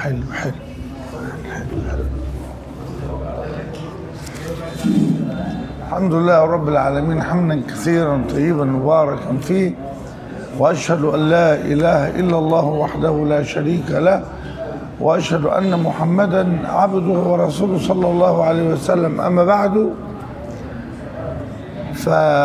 حلو حلو الحمد لله رب العالمين حمدا كثيرا طيبا مباركا فيه واشهد ان لا اله الا الله وحده لا شريك له واشهد ان محمدا عبده ورسوله صلى الله عليه وسلم اما بعد ف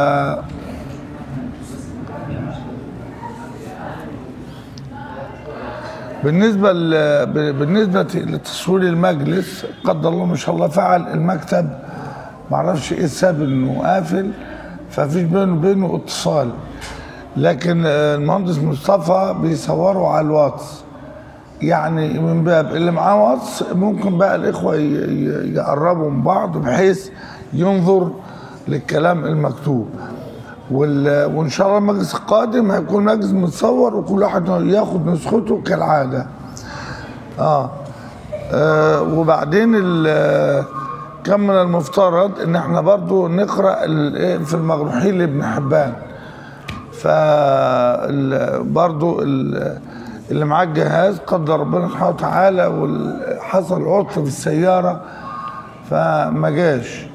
بالنسبة ل... بالنسبة لتصوير المجلس قدر الله ما شاء الله فعل المكتب معرفش ايه السبب انه قافل ففيش بينه وبينه اتصال لكن المهندس مصطفى بيصوروا على الواتس يعني من باب اللي معاه واتس ممكن بقى الاخوه ي- ي- يقربوا من بعض بحيث ينظر للكلام المكتوب وال... وان شاء الله المجلس القادم هيكون مجلس متصور وكل واحد ياخد نسخته كالعاده اه, آه وبعدين ال... كان من المفترض ان احنا برضو نقرا ال- إيه في المجروحين لابن حبان ف ال- برضو ال- اللي معاه الجهاز قدر ربنا سبحانه وتعالى وحصل عطل في السياره فما جاش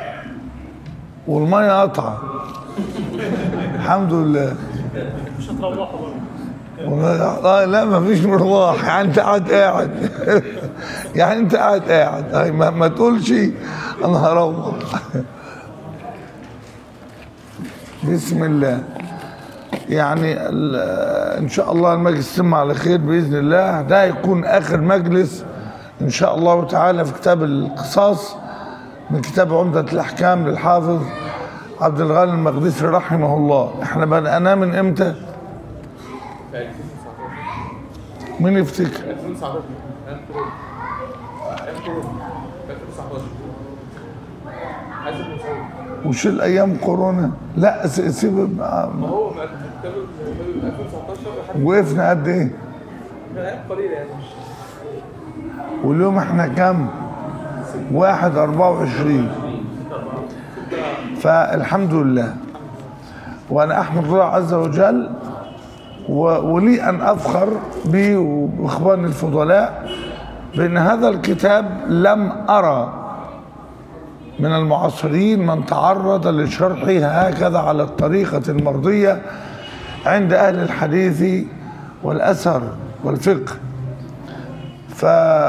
والميه قطعه الحمد لله مش هتروحوا برضه والله اه لا ما فيش مروح يعني انت قاعد قاعد يعني انت قاعد قاعد هاي ما, ما تقولش انا هروح بسم الله يعني ال- ان شاء الله المجلس يتم على خير باذن الله ده هيكون اخر مجلس ان شاء الله تعالى في كتاب القصاص من كتاب عمدة الاحكام للحافظ عبد الغني المقدسي رحمه الله احنا بدأناه من امتى؟ في 2019 مين يفتكر 2019 ايام كورونا ايام كورونا في 2019 حازم مصور وش الايام كورونا لا س- سيب ما هو ما كتبوا 2019 لحد وقفنا قد ايه من ايام قليله يعني مش واليوم احنا كام واحد اربعة وعشرين فالحمد لله وانا احمد الله عز وجل و- ولي ان افخر بي واخواني الفضلاء بان هذا الكتاب لم ارى من المعاصرين من تعرض لشرحه هكذا على الطريقة المرضية عند أهل الحديث والأثر والفقه ف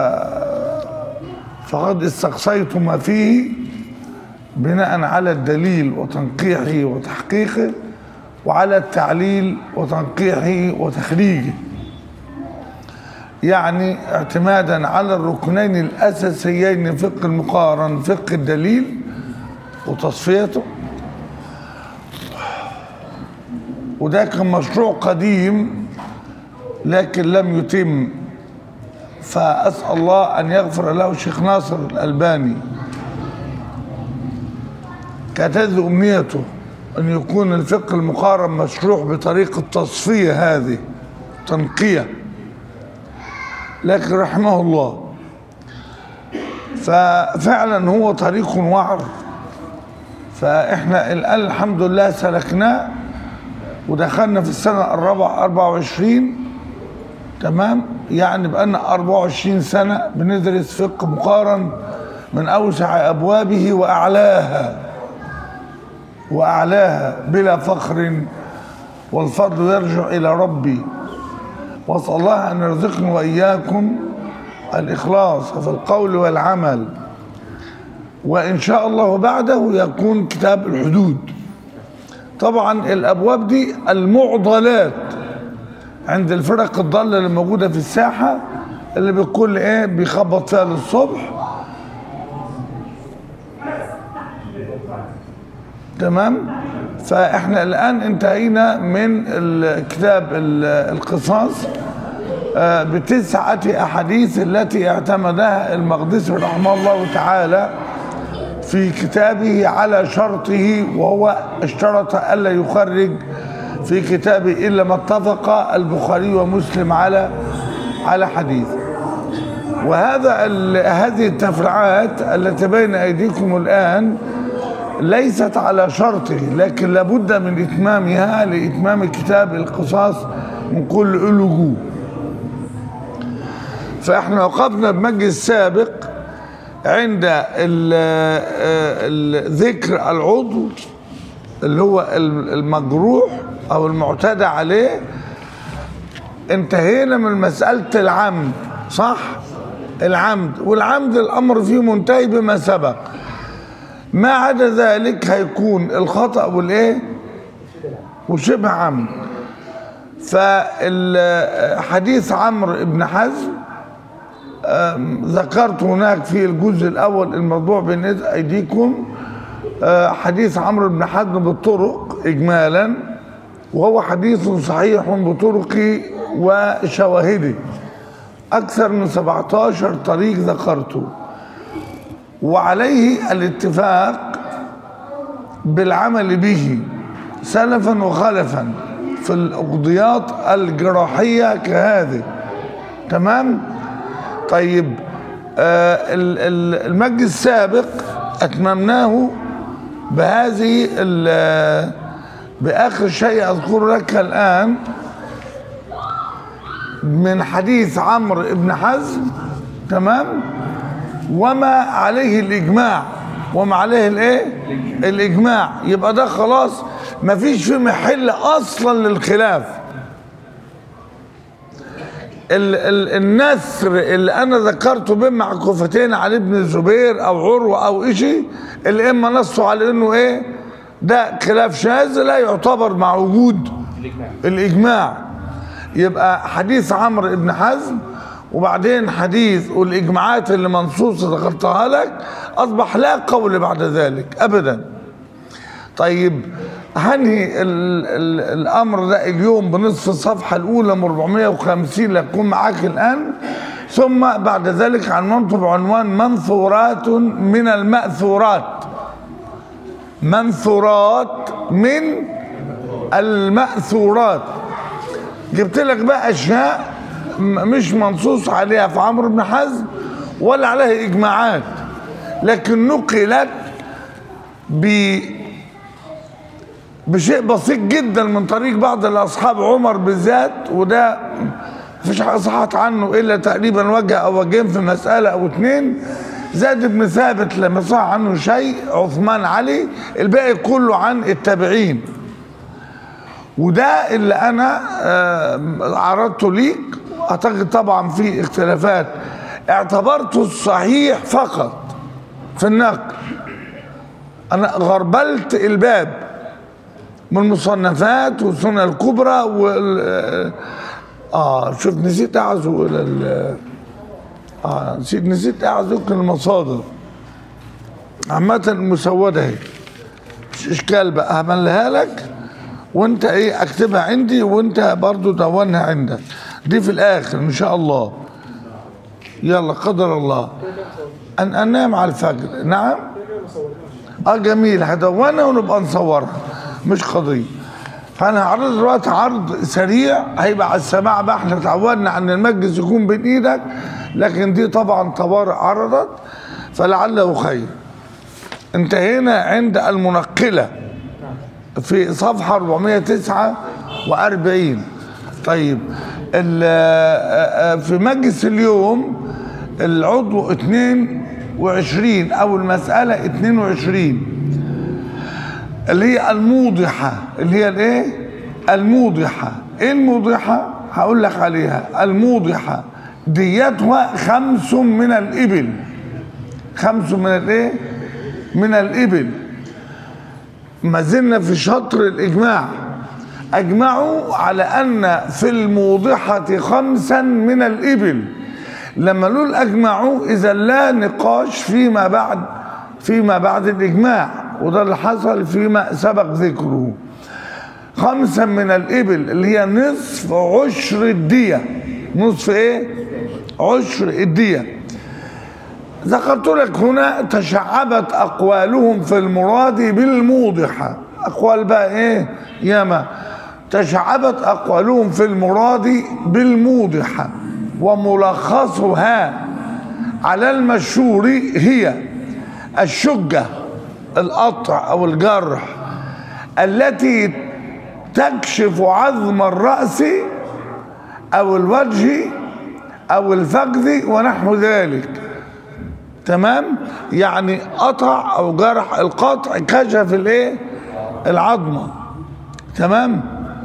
فقد استقصيت ما فيه بناء على الدليل وتنقيحه وتحقيقه وعلى التعليل وتنقيحه وتخريجه يعني اعتمادا على الركنين الاساسيين فقه المقارن فقه الدليل وتصفيته وده كان مشروع قديم لكن لم يتم فاسال الله ان يغفر له الشيخ ناصر الالباني كانت هذه امنيته ان يكون الفقه المقارن مشروع بطريقه تصفيه هذه تنقيه لكن رحمه الله ففعلا هو طريق وعر فاحنا الان الحمد لله سلكناه ودخلنا في السنه الرابعه 24 تمام يعني بقالنا 24 سنه بندرس فقه مقارن من اوسع ابوابه واعلاها واعلاها بلا فخر والفضل يرجع الى ربي واسال الله ان يرزقني واياكم الاخلاص في القول والعمل وان شاء الله بعده يكون كتاب الحدود طبعا الابواب دي المعضلات عند الفرق الضاله اللي موجوده في الساحه اللي بيكون ايه بيخبط فيها للصبح تمام فاحنا الان انتهينا من الكتاب ال- القصاص آه، بتسعة أحاديث التي اعتمدها المقدسي رحمه الله تعالى في كتابه على شرطه وهو اشترط ألا يخرج في كتابه إلا ما اتفق البخاري ومسلم على على حديث وهذا ال- هذه التفريعات التي بين أيديكم الآن ليست على شرطه لكن لابد من إتمامها لإتمام كتاب القصاص من كل ألوجو فاحنا وقفنا بمجلس سابق عند ال- ال- ذكر العضو اللي هو المجروح او المعتدى عليه انتهينا من مسألة العمد صح العمد والعمد الأمر فيه منتهي بما سبق ما عدا ذلك هيكون الخطأ والإيه وشبه عمد فالحديث عمرو بن حزم آم، ذكرت هناك في الجزء الأول الموضوع بين أيديكم آه، حديث عمرو بن حزم بالطرق إجمالا وهو حديث صحيح بطرقه وشواهده أكثر من 17 طريق ذكرته وعليه الاتفاق بالعمل به سلفا وخلفا في الأقضيات الجراحية كهذه تمام طيب آه ال- ال- المجلس السابق أتممناه بهذه ال- بآخر شيء أذكر لك الآن من حديث عمرو بن حزم تمام وما عليه الإجماع وما عليه الايه الإجماع يبقى ده خلاص ما فيش فيه محل أصلا للخلاف ال ال النثر اللي انا ذكرته بين معكوفتين على ابن الزبير او عروه او اشي اللي اما نصوا على انه ايه ده خلاف شاذ لا يعتبر مع وجود الاجماع يبقى حديث عمرو بن حزم وبعدين حديث والاجماعات اللي منصوصه ذكرتها لك اصبح لا قول بعد ذلك ابدا طيب هنهي ال ال الامر ده اليوم بنصف الصفحه الاولى من 450 اللي هتكون معاك الان ثم بعد ذلك عنونته بعنوان منثورات من الماثورات منثورات من الماثورات جبت لك بقى اشياء م- مش منصوص عليها في عمرو بن حزم ولا عليها اجماعات لكن نقلت ب بشيء بسيط جدا من طريق بعض الاصحاب عمر بالذات وده مفيش حاجه صحت عنه الا تقريبا وجه او وجهين في مساله او اتنين زاد بن ثابت لما صح عنه شيء عثمان علي الباقي كله عن التابعين وده اللي انا آه، عرضته ليك اعتقد طبعا في اختلافات اعتبرته الصحيح فقط في النقل انا غربلت الباب من المصنفات والسنن الكبرى وال اه شوف نسيت اعزو الى ال اه نسيت نسيت اعزو المصادر عامة مسودة اهي مش اشكال بقى هعملها لك وانت ايه اكتبها عندي وانت برضو دونها عندك دي في الاخر ان شاء الله يلا قدر الله ان انام على الفجر نعم اه جميل هدونها ونبقى نصورها مش قضيه فانا هعرض دلوقتي عرض سريع هيبقى على السماع بقى احنا اتعودنا عن المجلس يكون بين ايدك لكن دي طبعا طوارئ عرضت فلعله خير انتهينا عند المنقله في صفحه 449 طيب ال- في مجلس اليوم العضو 22 او المساله 22 اللي هي الموضحة اللي هي الايه الموضحة ايه الموضحة هقول لك عليها الموضحة ديتها خمس من الإبل خمس من الايه من الإبل ما زلنا في شطر الإجماع أجمعوا على أن في الموضحة خمسا من الإبل لما نقول أجمعوا إذا لا نقاش فيما بعد فيما بعد الإجماع وده اللي حصل فيما سبق ذكره خمسا من الإبل اللي هي نصف عشر الدية نصف إيه؟ عشر الدية ذكرت لك هنا تشعبت أقوالهم في المراد بالموضحة أقوال بقى إيه؟ ياما تشعبت أقوالهم في المراد بالموضحة وملخصها على المشهور هي الشجة القطع أو الجرح التي تكشف عظم الرأس أو الوجه او الفخذ ونحو ذلك تمام يعني قطع او جرح القطع كشف الايه العظمه تمام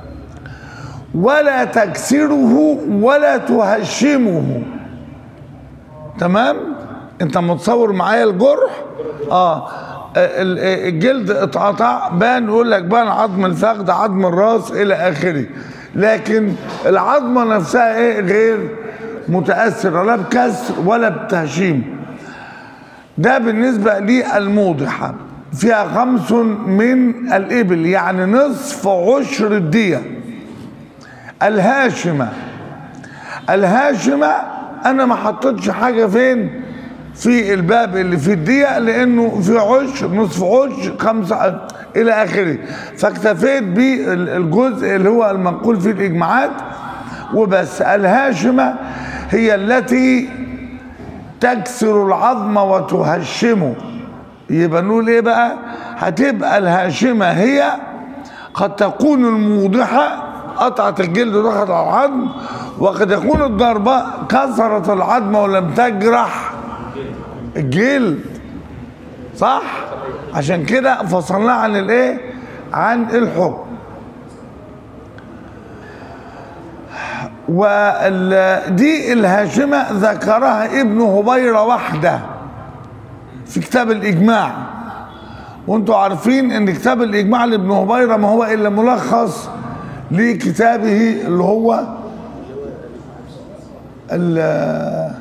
ولا تكسره ولا تهشمه تمام انت متصور معايا الجرح اه ال- ال- الجلد اتقطع بان يقول لك بان عظم الفخذ عظم الراس الى اخره لكن العظمه نفسها ايه غير متاثره لا بكسر ولا بتهشيم ده بالنسبه للموضحه فيها خمس من الابل يعني نصف عشر الديه الهاشمه الهاشمه انا ما حطيتش حاجه فين في الباب اللي في الدية لانه في عشر نصف عشر خمسة الى اخره فاكتفيت بالجزء اللي هو المنقول فيه الاجماعات وبس الهاشمة هي التي تكسر العظم وتهشمه يبقى نقول ايه بقى هتبقى الهاشمة هي قد تكون الموضحة قطعت الجلد ودخلت على العظم وقد يكون الضربة كسرت العظم ولم تجرح الجلد صح عشان كده فصلناه عن الايه عن الحكم ودي الهاشمة ذكرها ابن هبيرة وحده في كتاب الإجماع وانتوا عارفين ان كتاب الإجماع لابن هبيرة ما هو إلا ملخص لكتابه اللي هو ال-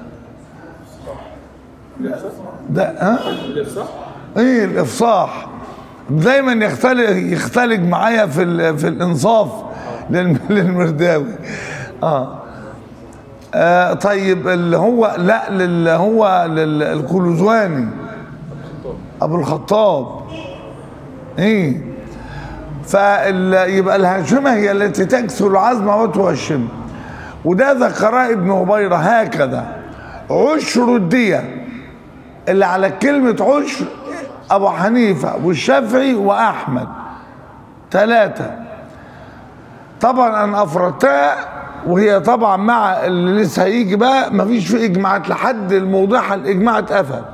ده ها ايه الافصاح دايما يختلج يختلج معايا في ال- في الانصاف للم- للمرداوي اه آه طيب اللي هو لا اللي هو لل- الكلوزواني ابو الخطاب ايه فيبقى الهاشمه هي التي تكسر العظم وتهشم وده ذكراه ابن هبيره هكذا عشر الديه اللي على كلمة عشر أبو حنيفة والشافعي وأحمد ثلاثة طبعا أنا أفردتها وهي طبعا مع اللي لسه هيجي بقى مفيش في إجماعات لحد الموضحة الإجماع اتقفل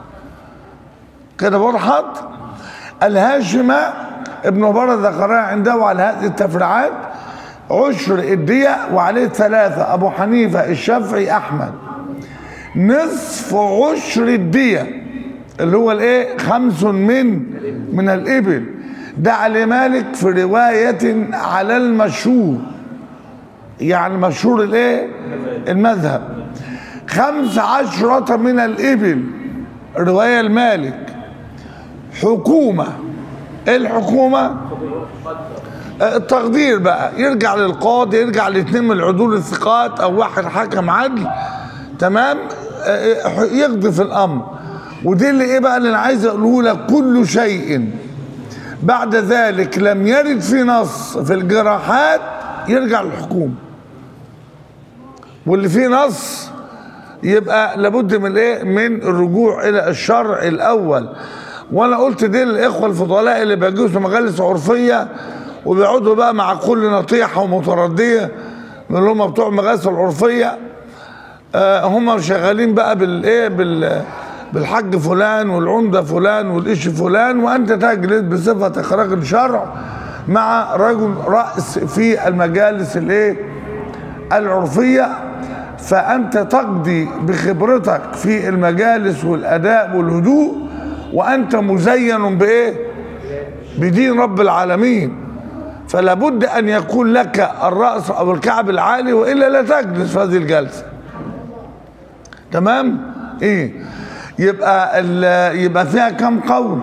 كده وضحت الهاشمة ابن مبارك ذكرها عنده على هذه التفريعات عشر الدية وعليه ثلاثة أبو حنيفة الشافعي أحمد نصف عشر الدية اللي هو الايه خمس من من الابل ده علي مالك في رواية على المشهور يعني مشهور الايه المذهب خمس عشرة من الابل رواية المالك حكومة ايه الحكومة التقدير بقى يرجع للقاضي يرجع لاثنين من العدول الثقات او واحد حكم عدل تمام آه، يقضي في الامر ودي اللي ايه بقى اللي انا عايز اقوله لك كل شيء بعد ذلك لم يرد في نص في الجراحات يرجع للحكومه واللي فيه نص يبقى لابد من ايه من الرجوع الى الشرع الاول وانا قلت دي للاخوه الفضلاء اللي بيجوا في مجالس عرفيه وبيقعدوا بقى مع كل نطيحه ومترديه من اللي هم بتوع المجالس العرفيه آه، هم شغالين بقى بالايه بال بالحج فلان والعمده فلان والإيش فلان وانت تجلس بصفتك راجل شرع مع رجل راس في المجالس الايه العرفيه فانت تقضي بخبرتك في المجالس والاداء والهدوء وانت مزين بايه بدين رب العالمين فلا بد ان يكون لك الراس او الكعب العالي والا لا تجلس في هذه الجلسه تمام ايه يبقى ال- يبقى فيها كم قول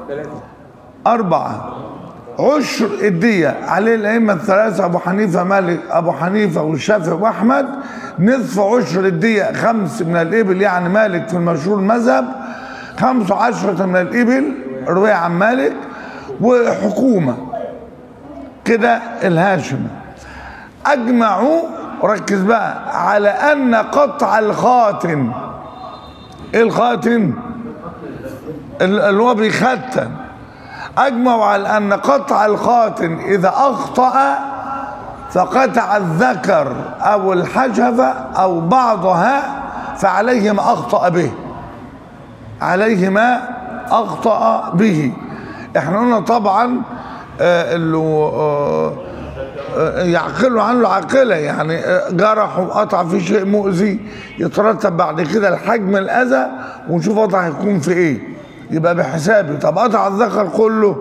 أربعة عشر الدية عليه الأئمة الثلاثة أبو حنيفة مالك أبو حنيفة والشافعي وأحمد نصف عشر الدية خمس من الإبل يعني مالك في المشهور المذهب خمس عشرة من الإبل رواية عن مالك وحكومة كده الهاشمة أجمعوا ركز بقى على أن قطع الخاتم إيه الخاتم اللي هو بيختم أجمعوا على أن قطع الخاتم إذا أخطأ فقطع الذكر او الحشفه او بعضها فعليه ما اخطا به عليه ما اخطا به احنا قلنا طبعا آه، اللي آه، آه، يعقله عنه عاقله يعني آه، جرح وقطع في شيء مؤذي يترتب بعد كده الحجم الاذى ونشوف وضع هيكون في ايه يبقى بحسابه طب قطع الذكر كله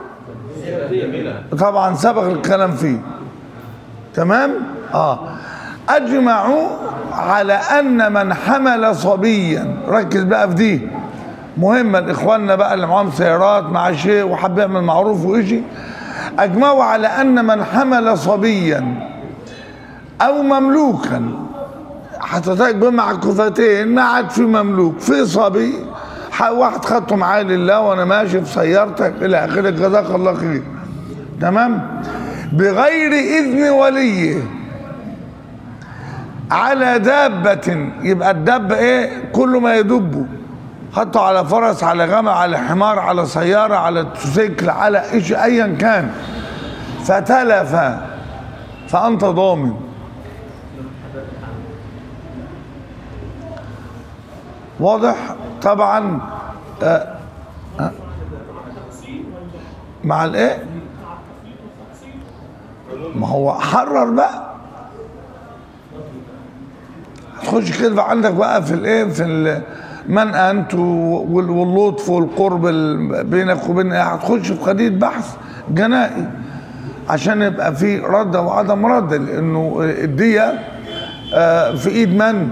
طبعا سبق الكلام فيه تمام اه اجمعوا على ان من حمل صبيا ركز بقى في دي مهمه لاخواننا بقى اللي معاهم سيارات مع شيء وحب يعمل معروف ويجي اجمعوا على ان من حمل صبيا او مملوكا حضرتك بمع كفتين ما عاد في مملوك في صبي ح- واحد خدته معاه لله وانا ماشي في سيارتك الى اخره جزاك الله خير تمام بغير اذن وليه على دابة يبقى الدابة ايه كل ما يدبه حطه على فرس على غمى على حمار على سيارة على موتوسيكل على ايش ايا كان فتلف فانت ضامن واضح طبعا آه آه مع الايه ما هو حرر بقى تخش كده بقى عندك بقى في الايه في ال- من انت وال- واللطف والقرب ال- بينك وبين هتخش في قضيه بحث جنائي عشان يبقى في رد وعدم رد لانه الديه آه، في ايد من؟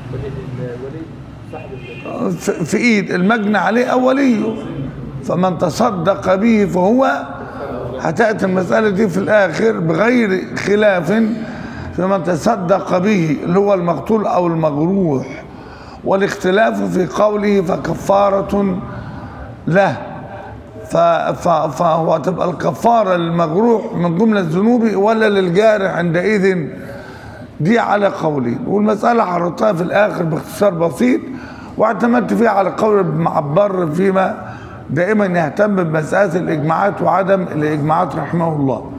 في في ايد المجني عليه او وليه فمن تصدق به فهو هتاتي المساله دي في الاخر بغير خلاف في من تصدق به اللي هو المقتول او المجروح والاختلاف في قوله فكفاره له ف- ف- فهو تبقى الكفاره للمجروح من جمله الذنوب ولا للجارح عندئذ دي على قولين والمسألة حررتها في الآخر باختصار بسيط واعتمدت فيها على قول ابن عبار فيما دائما يهتم بمسألة الإجماعات وعدم الإجماعات رحمه الله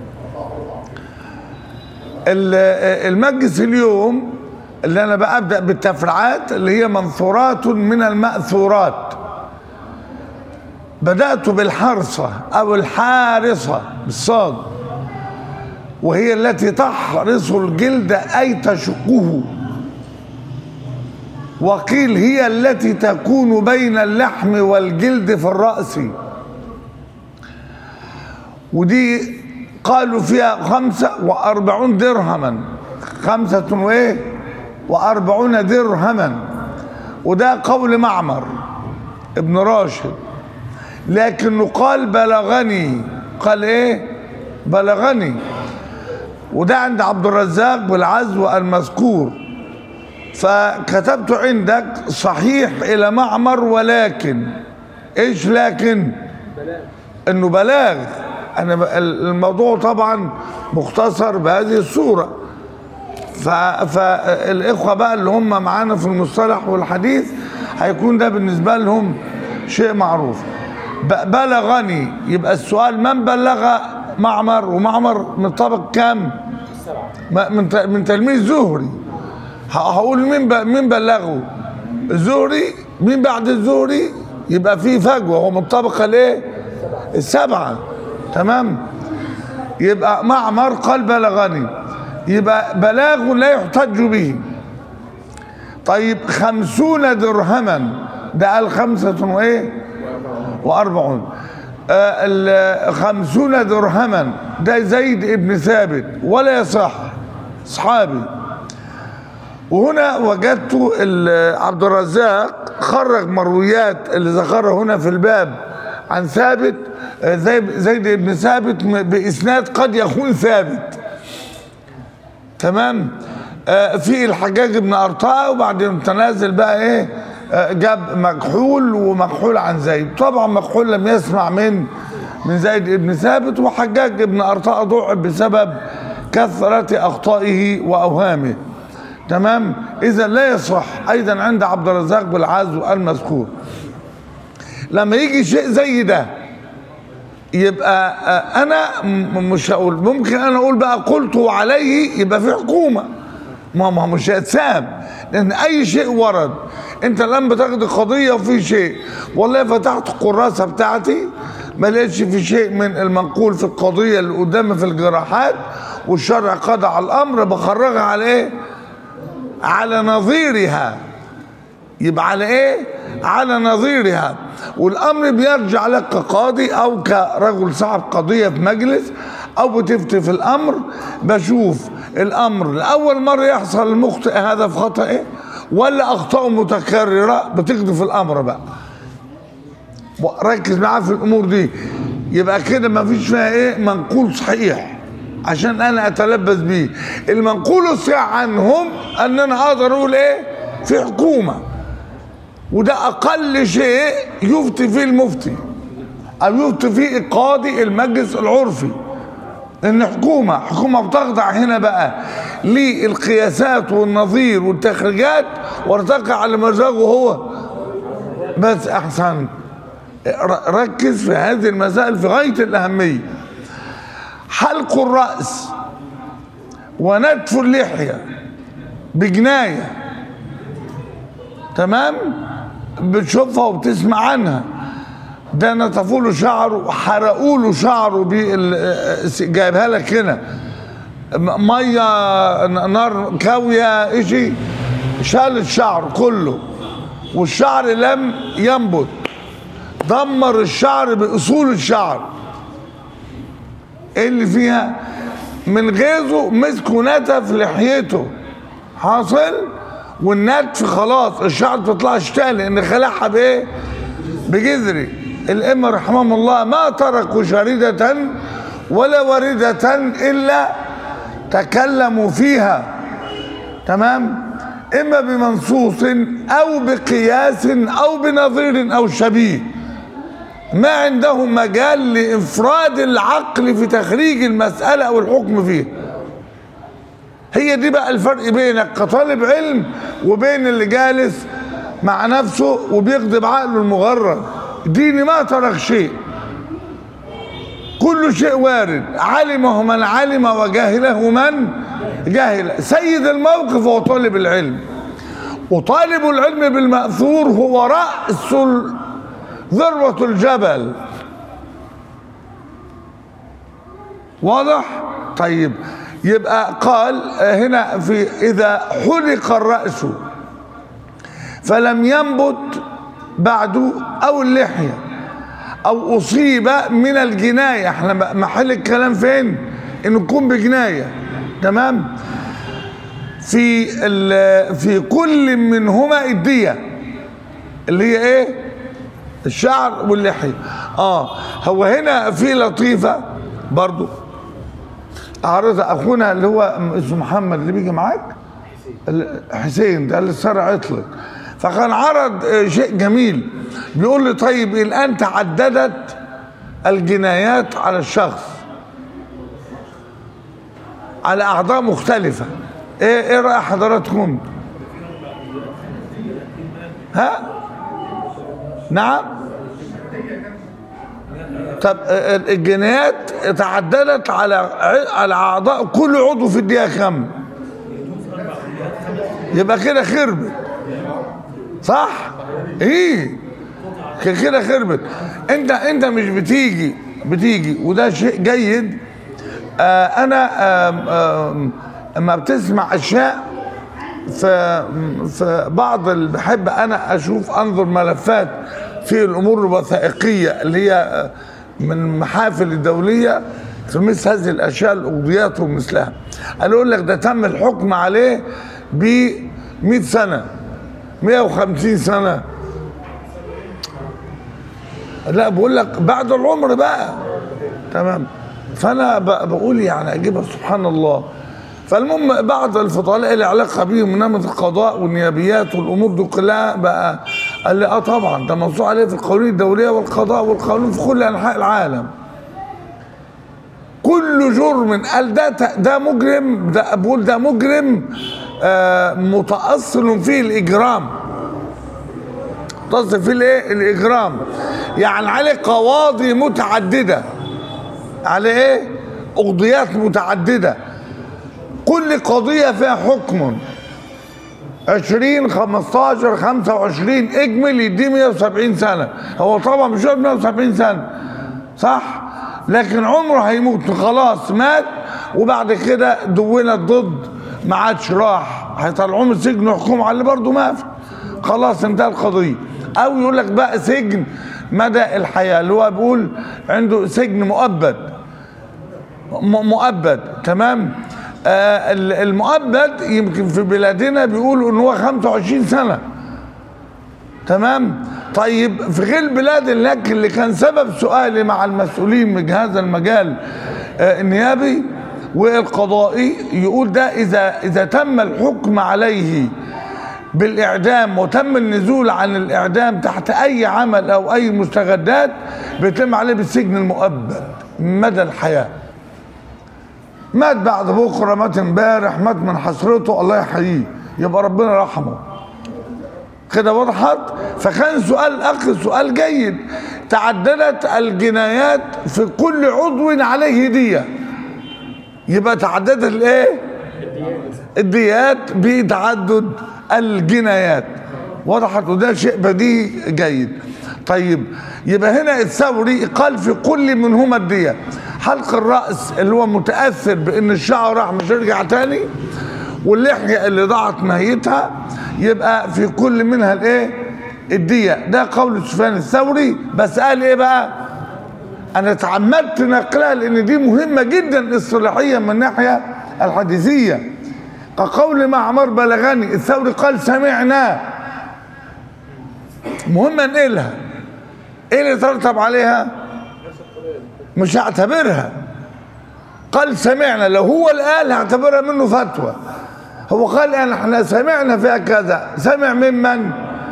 ال- المجلس اليوم اللي أنا بقى أبدأ بالتفريعات اللي هي منثورات من المأثورات بدأت بالحرصة أو الحارصة بالصاد وهي التي تحرص الجلد أي تشقه وقيل هي التي تكون بين اللحم والجلد في الرأس ودي قالوا فيها خمسة وأربعون درهما خمسة وإيه وأربعون درهما وده قول معمر ابن راشد لكنه قال بلغني قال ايه بلغني وده عند عبد الرزاق بالعزو المذكور فكتبت عندك صحيح الى معمر ولكن ايش لكن انه بلاغ انا ب- الموضوع طبعا مختصر بهذه الصوره ف- فالاخوه بقى اللي هم معانا في المصطلح والحديث هيكون ده بالنسبه لهم شيء معروف ب- بلغني يبقى السؤال من بلغ معمر ومعمر من طبق كام ما- من ت- من تلميذ زهري ه- هقول مين ب- مين بلغه الزهري مين بعد الزهري يبقى في فجوه هو من الطبقه الايه السبعه تمام يبقى معمر قال بلغني يبقى بلاغ لا يحتج به طيب خمسون درهما ده قال خمسة وايه وأربعون آه ال- خمسون درهما ده زيد ابن ثابت ولا يصح صحابي وهنا وجدت ال- عبد الرزاق خرج مرويات اللي ذكرها هنا في الباب عن ثابت آه، زي- زيد بن ثابت م- بإسناد قد يكون ثابت تمام آه، في الحجاج بن أرطاء وبعدين تنازل بقى ايه آه، جاب مكحول ومكحول عن زيد طبعا مكحول لم يسمع من من زيد بن ثابت وحجاج بن أرطاء ضعف بسبب كثرة أخطائه وأوهامه تمام إذا لا يصح أيضا عند عبد الرزاق بالعزو المذكور لما يجي شيء زي ده يبقى آه، انا م- مش هقول ممكن انا اقول بقى قلت عليه يبقى في حكومه ما ما هو مش هيتساب لان اي شيء ورد انت الان بتاخد قضيه وفي شيء والله فتحت الكراسه بتاعتي ما لقيتش في شيء من المنقول في القضيه اللي قدامي في الجراحات والشرع قضى على الامر بخرجها على ايه؟ على نظيرها يبقى على ايه على نظيرها والامر بيرجع لك كقاضي او كرجل صاحب قضيه في مجلس او بتفتي في الامر بشوف الامر لاول مره يحصل المخطئ هذا في خطا ايه ولا اخطاء متكرره بتقضي في الامر بقى ركز معاه في الامور دي يبقى كده ما فيش فيها ايه منقول صحيح عشان انا اتلبس بيه المنقول الصحيح عنهم ان انا اقدر اقول ايه في حكومه وده اقل شيء يفتي فيه المفتي او يفتي فيه قاضي المجلس العرفي ان حكومه حكومه بتخضع هنا بقى للقياسات والنظير والتخريجات وارتقى على مزاجه هو بس احسن ر- ركز في هذه المسائل في غايه الاهميه حلق الراس ونتف اللحيه بجنايه تمام بتشوفها وبتسمع عنها ده نتفوا له شعره وحرقوا له شعره بال- جايبها لك هنا م- ميه ن- نار كاويه اشي شال الشعر كله والشعر لم ينبت دمر الشعر باصول الشعر ايه اللي فيها من غيظه مسكوا نتف لحيته حاصل والنتف خلاص الشعر بتطلعش تاني لان خلعها بايه بجذري الائمه رحمهم الله ما تركوا شريده ولا ورده الا تكلموا فيها تمام اما بمنصوص او بقياس او بنظير او شبيه ما عندهم مجال لافراد العقل في تخريج المساله او الحكم فيها هي دي بقى الفرق بينك كطالب علم وبين اللي جالس مع نفسه وبيقضي بعقله المغرد ديني ما ترك شيء كل شيء وارد علمه من علم وجاهله من جاهل سيد الموقف هو طالب العلم وطالب العلم بالمأثور هو رأس ال- ذروة الجبل واضح طيب يبقى قال هنا في إذا حلق الرأس فلم ينبت بعد أو اللحية أو أصيب من الجناية احنا محل الكلام فين إنه يكون بجناية تمام في ال- في كل منهما الدية اللي هي ايه الشعر واللحية اه هو هنا في لطيفة برضو عرض اخونا اللي هو اسمه محمد اللي بيجي معاك ال- حسين ده اللي صار عطلك فكان عرض آه، شيء جميل بيقول لي طيب الان تعددت الجنايات على الشخص على اعضاء مختلفه ايه ايه راي حضراتكم ها نعم طب آه، الجنايات تعددت على ع- على اعضاء كل عضو في الدقيقه كم يبقى كده خربت صح ايه ك- كده خربت انت انت مش بتيجي بتيجي وده شيء جيد آه انا آم آم اما بتسمع اشياء في في بعض اللي بحب انا اشوف انظر ملفات في الامور الوثائقيه اللي هي آه، من المحافل الدوليه في مثل هذه الاشياء الاقضيات ومثلها انا اقول لك ده تم الحكم عليه ب 100 سنه 150 سنه لا بقول لك بعد العمر بقى تمام فانا ب- بقول يعني اجيبها سبحان الله فالمهم بعض الفضلاء اللي علاقه بيهم من نمط القضاء والنيابيات والامور دي كلها بقى قال لي اه طبعا ده منصوص عليه في القوانين الدوليه والقضاء والقانون في كل انحاء العالم كل جرم قال ده ده مجرم ده بقول ده مجرم آه متأصل فيه الإجرام تصل فيه الايه الاجرام يعني عليه قواضي متعدده على ايه قضيات متعدده كل قضيه فيها حكم 20 15 25 اجمل يديه 170 سنه هو طبعا مش هيقعد 170 سنه صح لكن عمره هيموت خلاص مات وبعد كده دونت ضد ما عادش راح هيطلعوه من السجن ويحكموا عليه برضه مات خلاص انتهى القضيه او يقول لك بقى سجن مدى الحياه اللي هو بيقول عنده سجن مؤبد م- مؤبد تمام آه ال- المؤبد يمكن في بلادنا بيقولوا ان هو 25 سنه تمام طيب في غير البلاد هناك اللي كان سبب سؤالي مع المسؤولين من هذا المجال آه النيابي والقضائي يقول ده اذا اذا تم الحكم عليه بالاعدام وتم النزول عن الاعدام تحت اي عمل او اي مستجدات بيتم عليه بالسجن المؤبد مدى الحياه مات بعد بكره مات امبارح مات من حسرته الله يحييه يبقى ربنا رحمه كده وضحت فكان سؤال الاخ سؤال جيد تعددت الجنايات في كل عضو عليه ديه يبقى تعددت الايه الديات بتعدد الجنايات وضحت وده شيء بديهي جيد طيب يبقى هنا الثوري قال في كل منهما الدية حلق الرأس اللي هو متأثر بأن الشعر راح مش هيرجع تاني واللحية اللي ضاعت ميتها يبقى في كل منها الايه الدية ده قول سفيان الثوري بس قال ايه بقى انا تعمدت نقلها لان دي مهمة جدا اصطلاحيا من الناحية الحديثية كقول معمر بلغني الثوري قال سمعنا مهم انقلها ايه اللي ترتب عليها مش هعتبرها قال سمعنا لو هو اللي قال هعتبرها منه فتوى هو قال ان احنا سمعنا فيها كذا سمع ممن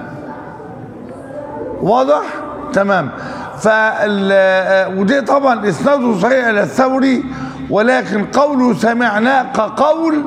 واضح تمام فال ودي طبعا اسناده صحيح الى الثوري ولكن قوله سمعنا كقول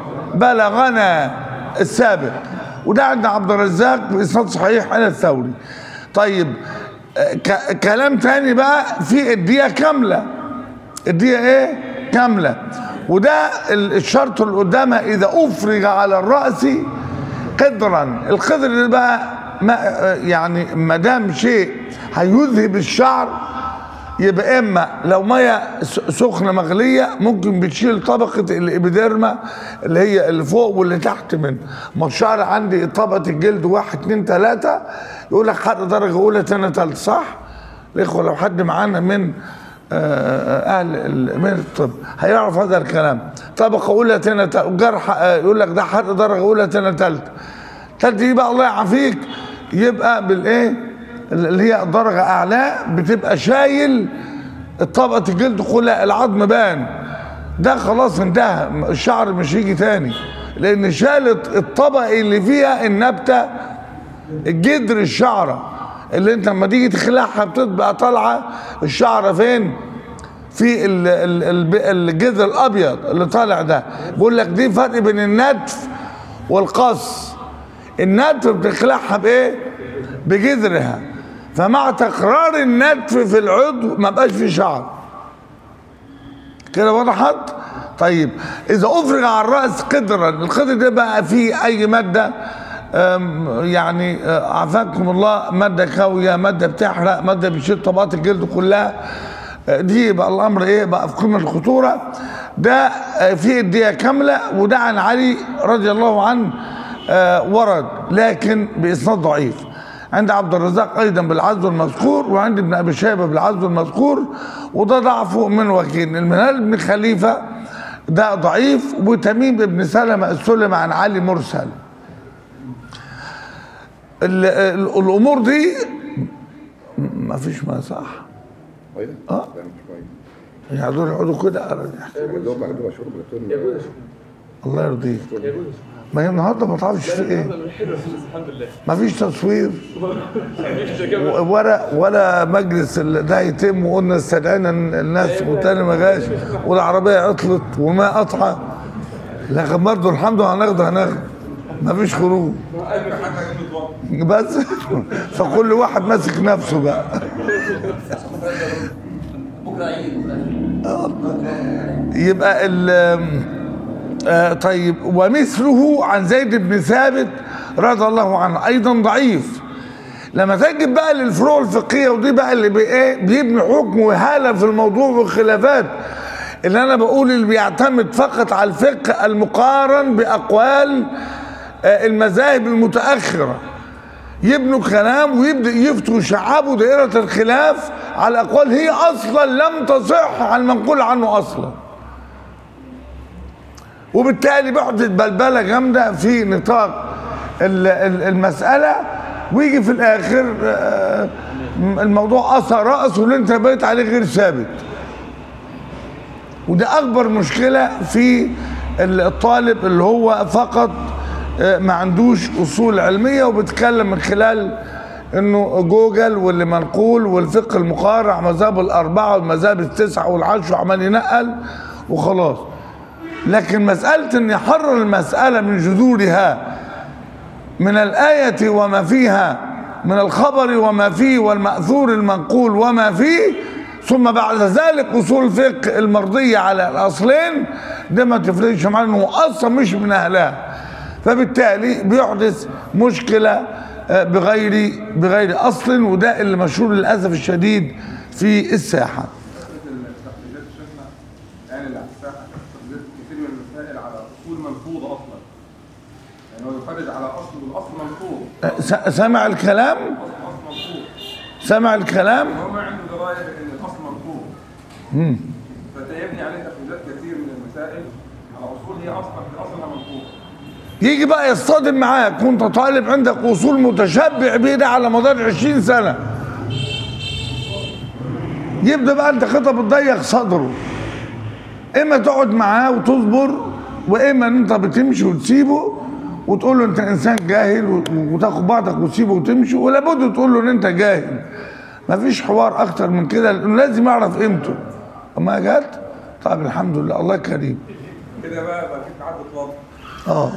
بلغنا السابق وده عند عبد الرزاق باسناد صحيح الى الثوري طيب ك- كلام تاني بقى في الدية كاملة الدية ايه كاملة وده ال- الشرط اللي قدامها اذا افرغ على الرأس قدرا القدر ده بقى ما يعني ما دام شيء هيذهب الشعر يبقى اما لو ميه س- سخنه مغليه ممكن بتشيل طبقه الابيديرما اللي هي اللي فوق واللي تحت منه ما الشعر عندي طبقه الجلد واحد اتنين تلاته يقول لك حرق درجه اولى تانية تالتة صح؟ الاخوه لو حد معانا من آه، اهل ال- من الطب هيعرف هذا الكلام طبقه اولى تانية تالتة جرح آه، يقول لك ده حرق درجه اولى تانية تالتة تالتة دي بقى الله يعافيك يبقى بالايه اللي هي درجه اعلى بتبقى شايل طبقه الجلد كلها العظم بان ده خلاص انتهى الشعر مش هيجي تاني لان شالت الطبقه اللي فيها النبته الجدر الشعره اللي انت لما تيجي تخلعها بتبقى طالعه الشعره فين؟ في ال- ال- ال- الجذر الابيض اللي طالع ده بيقول لك دي فرق بين النتف والقص النتف بتخلعها بايه؟ بجذرها فمع تكرار النتف في العضو ما بقاش في شعر كده وضحت طيب اذا افرغ على الراس قدرا القدر ده بقى فيه اي ماده أم، يعني آه، عافاكم الله ماده كاويه ماده بتحرق ماده بتشيل طبقات الجلد كلها آه، دي بقى الامر ايه بقى في قمه الخطوره ده آه، فيه الديه كامله وده عن علي رضي الله عنه آه، ورد لكن باسناد ضعيف عند عبد الرزاق ايضا بالعزو المذكور وعند ابن ابي شيبه بالعزو المذكور وده ضعفه من وكيل المنهل بن خليفه ده ضعيف وتميم بن سلمه السلم عن علي مرسل ال- ال- الامور دي ما فيش ما صح ايوه آه. لا مش كويس يعني دول يقعدوا كده دوب على دوب شرب لتون الله يرضيك ما هي النهارده ما تعرفش في ايه حلو الحمد لله ما فيش تصوير مفيش إجابة. ولا ولا مجلس ال- ده يتم وقلنا استدعينا الناس والتاني ما جاش والعربيه عطلت وما قطعه لكن برضه الحمد لله هناخده هناخده ما فيش خروج بس فكل واحد ماسك نفسه بقى بكره عيد بكره عيد يبقى ال آه، طيب ومثله عن زيد بن ثابت رضي الله عنه ايضا ضعيف لما تجد بقى للفروع الفقهيه ودي بقى اللي بي- ايه بيبني حكم وهاله في الموضوع والخلافات اللي انا بقول اللي بيعتمد فقط على الفقه المقارن باقوال آه، المذاهب المتاخره يبنوا كلام ويبدا يفتوا ويشعبوا دائره الخلاف على اقوال هي اصلا لم تصح عن المنقول عنه اصلا وبالتالي بيحدث بلبله جامده في نطاق ال- ال- المساله ويجي في الاخر آه، الموضوع اثر راس واللي انت بقيت عليه غير ثابت وده اكبر مشكله في الطالب اللي هو فقط آه، ما عندوش اصول علميه وبيتكلم من خلال انه جوجل واللي منقول والفقه المقارع مذاهب الاربعه والمذاهب التسعه والعشر وعمال ينقل وخلاص لكن مساله ان يحرر المساله من جذورها من الآية وما فيها من الخبر وما فيه والمأثور المنقول وما فيه ثم بعد ذلك أصول الفقه المرضية على الأصلين ده ما تفرقش معاه إنه أصلا مش من أهلها فبالتالي بيحدث مشكلة آه، بغير بغير أصل وده اللي مشهور للأسف الشديد في الساحة التقليدات شفنا يعني اللي على الساحه تقليدات كتير من المسائل على اصول منفوضه اصلا يعني هو يخرج على اصل والاصل منفوض آه، س- سمع الكلام اصل اصل منفوض سمع الكلام هو ما عنده درايه بان الاصل منفوض فيبني عليه تقليدات كثير من المسائل على اصول هي اصلا في اصلها منفوض يجي بقى يصطدم معاك وانت طالب عندك اصول متشبع بيه ده على مدار 20 سنه يبدا بقى انت خطب تضيق صدره اما تقعد معاه وتصبر واما ان انت بتمشي وتسيبه وتقول له انت انسان جاهل و- وتاخد بعضك وتسيبه وتمشي ولا بد تقول له ان انت جاهل مفيش حوار اكتر من كده لانه لازم يعرف قيمته اما جت طيب الحمد لله الله كريم كده بقى بقى في تعدد واضح اه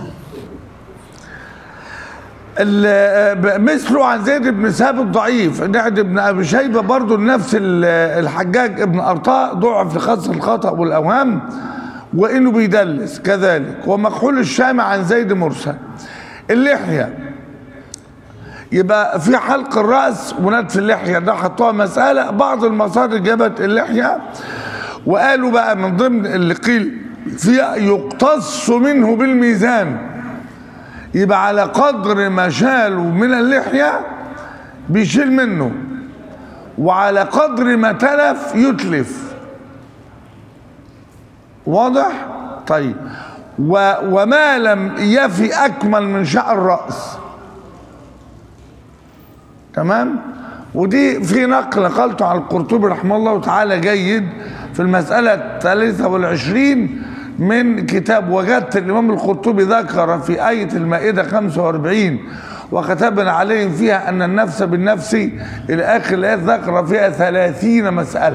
ال- ب- مثله عن زيد بن ثابت ضعيف نعد بن ابي شيبه برضه نفس ال- الحجاج ابن ارطاء ضعف لخاص الخطا والاوهام وانه بيدلس كذلك ومكحول الشام عن زيد مرسل اللحيه يبقى في حلق الراس ونتف اللحيه ده حطوها مساله بعض المصادر جابت اللحيه وقالوا بقى من ضمن اللي قيل فيها يقتص منه بالميزان يبقى على قدر ما شالوا من اللحيه بيشيل منه وعلى قدر ما تلف يتلف واضح طيب و وما لم يفي اكمل من شعر الراس تمام ودي في نقل نقلته عن القرطبي رحمه الله تعالى جيد في المسألة الثالثة والعشرين من كتاب وجدت الإمام القرطبي ذكر في آية المائدة 45 وكتبنا عليهم فيها أن النفس بالنفس إلى آخر الآية ذكر فيها ثلاثين مسألة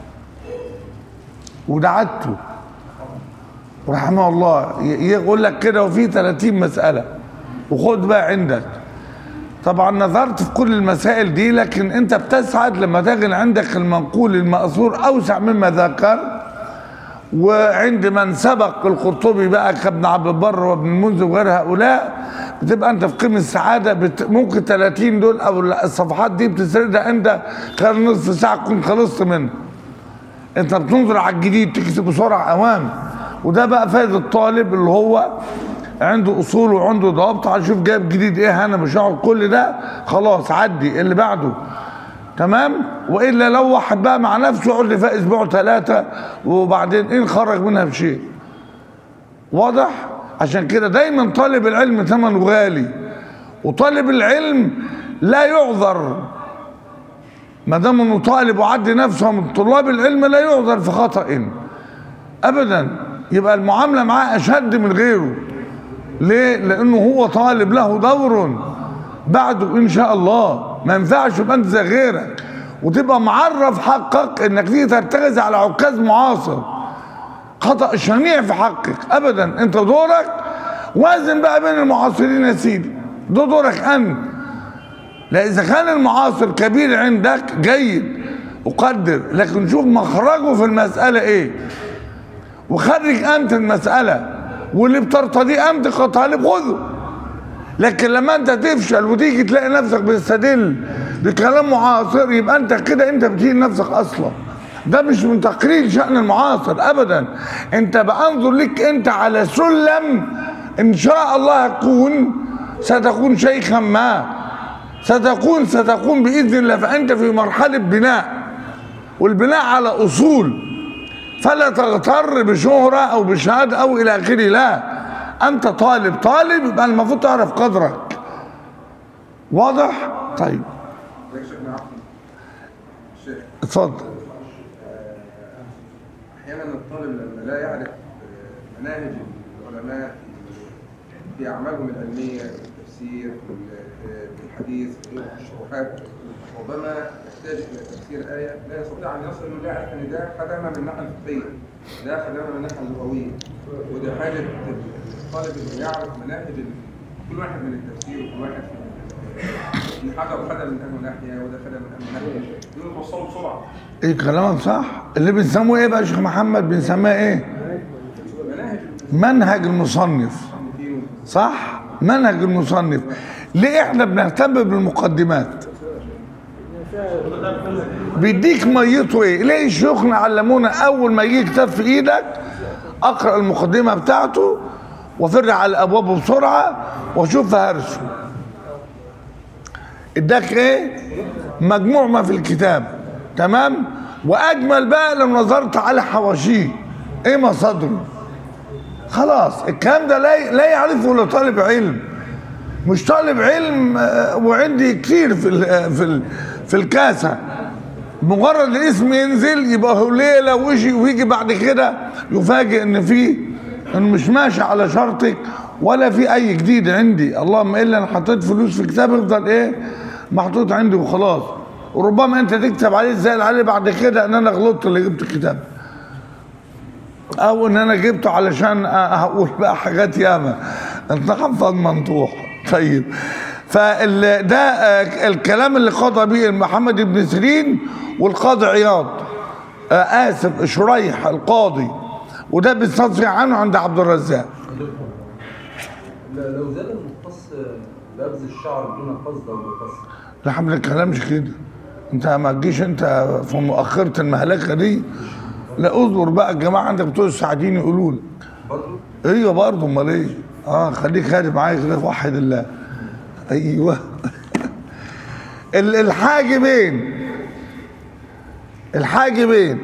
ودعته رحمه الله ي- يقول لك كده وفي 30 مسألة وخد بقى عندك طبعا نظرت في كل المسائل دي لكن انت بتسعد لما تجد عندك المنقول المأثور اوسع مما ذكر وعند من سبق القرطبي بقى كابن عبد البر وابن المنذر وغير هؤلاء بتبقى انت في قمه السعاده بت... ممكن 30 دول او الصفحات دي بتسردها انت خلال نصف ساعه تكون خلصت منه انت بتنظر على الجديد تكتب بسرعه اوام وده بقى فايده الطالب اللي هو عنده اصول وعنده ضوابط هشوف جايب جديد ايه انا مش هقعد كل ده خلاص عدي اللي بعده تمام والا لو واحد بقى مع نفسه يقعد لي فيها اسبوع ثلاثه وبعدين ايه نخرج منها بشيء واضح عشان كده دايما طالب العلم ثمنه غالي وطالب العلم لا يعذر ما دام انه طالب وعدي نفسه من طلاب العلم لا يعذر في خطأ ابدا يبقى المعامله معاه اشد من غيره ليه لانه هو طالب له دور بعده ان شاء الله ما ينفعش يبقى انت زي غيرك وتبقى معرف حقك انك تيجي ترتكز على عكاز معاصر خطا شنيع في حقك ابدا انت دورك وازن بقى بين المعاصرين يا سيدي ده دورك انت لا اذا كان المعاصر كبير عندك جيد اقدر لكن شوف مخرجه في المساله ايه وخرج انت المساله واللي بترتضيه انت كطالب خذه لكن لما انت تفشل وتيجي تلاقي نفسك بتستدل بكلام معاصر يبقى انت كده انت بتهين نفسك اصلا ده مش من تقليل شأن المعاصر ابدا انت بانظر لك انت على سلم ان شاء الله تكون ستكون شيخا ما ستكون ستكون باذن الله فانت في مرحله بناء والبناء على اصول فلا تغتر بشهرة أو بشهادة أو إلى آخره لا أنت طالب طالب يبقى المفروض تعرف قدرك واضح؟ طيب زي شيخنا عفوا الشيخ اتفضل احيانا الطالب لما لا يعرف آه، مناهج العلماء في اعمالهم العلميه في التفسير في ال- في الحديث في الشروحات ربما يحتاج الى تفسير ايه لا يستطيع ان يصل انه لا يعرف ان ده خدمه من الناحيه الفقهيه ده خدمه من الناحيه اللغويه وده حاجه الطالب انه يعرف مناهج ال- كل واحد من التفسير وكل واحد في ان حاجه خدم من انه ناحيه وده خدم من انه ناحيه دول توصلوا بسرعه ايه كلامك صح اللي بنسموه ايه بقى يا شيخ محمد بنسميها ايه مناهج منهج المصنف المسلمين صح منهج المصنف ليه احنا بنهتم بالمقدمات بيديك ميته ايه ليه شيوخنا علمونا اول ما يجي كتاب في ايدك اقرا المقدمه بتاعته وفر على الابواب بسرعه واشوف هرسه اداك ايه مجموع ما في الكتاب تمام واجمل بقى لو نظرت على حواشيه ايه مصادره خلاص الكلام ده لا لا يعرفه الا طالب علم مش طالب علم آه، وعندي كتير في ال في ال في الكاسه مجرد الاسم ينزل يبقى هو ليله ويجي ويجي بعد كده يفاجئ ان في انه مش ماشي على شرطك ولا في اي جديد عندي اللهم الا انا حطيت فلوس في كتاب يفضل ايه محطوط عندي وخلاص وربما انت تكتب عليه زي عليه بعد كده ان انا غلطت اللي جبت الكتاب او ان انا جبته علشان اقول بقى حاجات ياما انت حفظ منطوح طيب فال ده آه، الكلام اللي قضى به محمد بن سيرين والقاضي عياض آه، اسف شريح القاضي وده بيستطيع عنه عند عبد الرزاق لا- لو زاد المختص لبس الشعر دون قصد او بقصد لا احنا ما بنتكلمش كده انت ما تجيش انت في مؤخره المهلكه دي لا اصبر بقى الجماعه عندك بتوع السعدين يقولوا لي برضه ايوه برضه امال ايه اه خليك خادم معايا كده في وحد الله ايوه ال- الحاجبين الحاجبين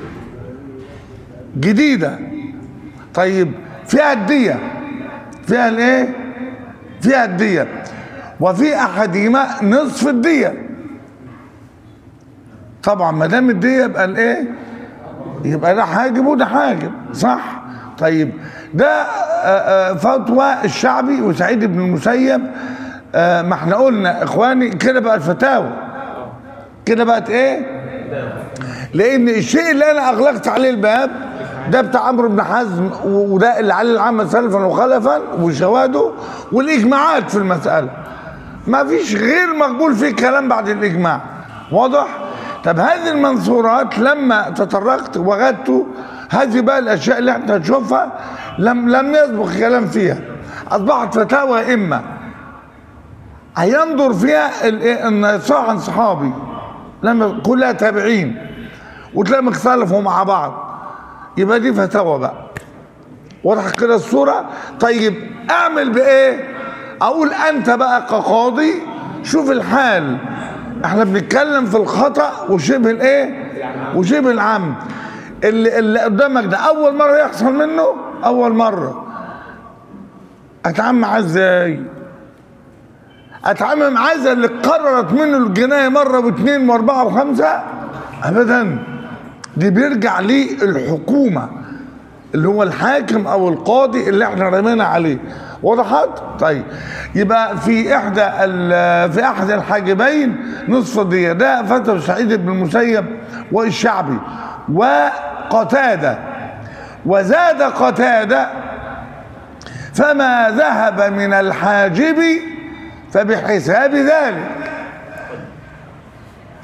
جديده طيب فيها الديه فيها الايه فيها الديه وفي احدهما نصف الديه طبعا ما دام الديه يبقى الايه يبقى ده حاجب وده حاجب صح طيب ده آه، آه، فتوى الشعبي وسعيد بن المسيب آه، ما احنا قلنا اخواني كده بقى الفتاوى كده بقت ايه لان الشيء اللي انا اغلقت عليه الباب ده بتاع عمرو بن حزم و- وده اللي عليه العامه سلفا وخلفا وشواهده والاجماعات في المساله ما فيش غير مقبول فيه كلام بعد الاجماع واضح طب هذه المنصورات لما تطرقت وغدت هذه بقى الاشياء اللي احنا هنشوفها لم لم يسبق الكلام فيها اصبحت فتاوى ائمه هينظر فيها ال- ان صح عن صحابي لما كلها تابعين وتلاقيهم اختلفوا مع بعض يبقى دي فتاوى بقى واضح كده الصورة طيب اعمل بايه اقول انت بقى كقاضي شوف الحال احنا بنتكلم في الخطأ وشبه الايه وشبه العمد اللي, اللي قدامك ده اول مرة يحصل منه اول مرة اتعامل معاه ازاي اتعامل معاه زي اللي قررت منه الجناية مرة واثنين واربعة وخمسة ابدا دي بيرجع ليه الحكومه اللي هو الحاكم او القاضي اللي احنا رمينا عليه وضحت طيب يبقى في احدى ال- في احد الحاجبين نصف الدية ده فتوى سعيد بن المسيب والشعبي وقتاده وزاد قتاده فما ذهب من الحاجب فبحساب ذلك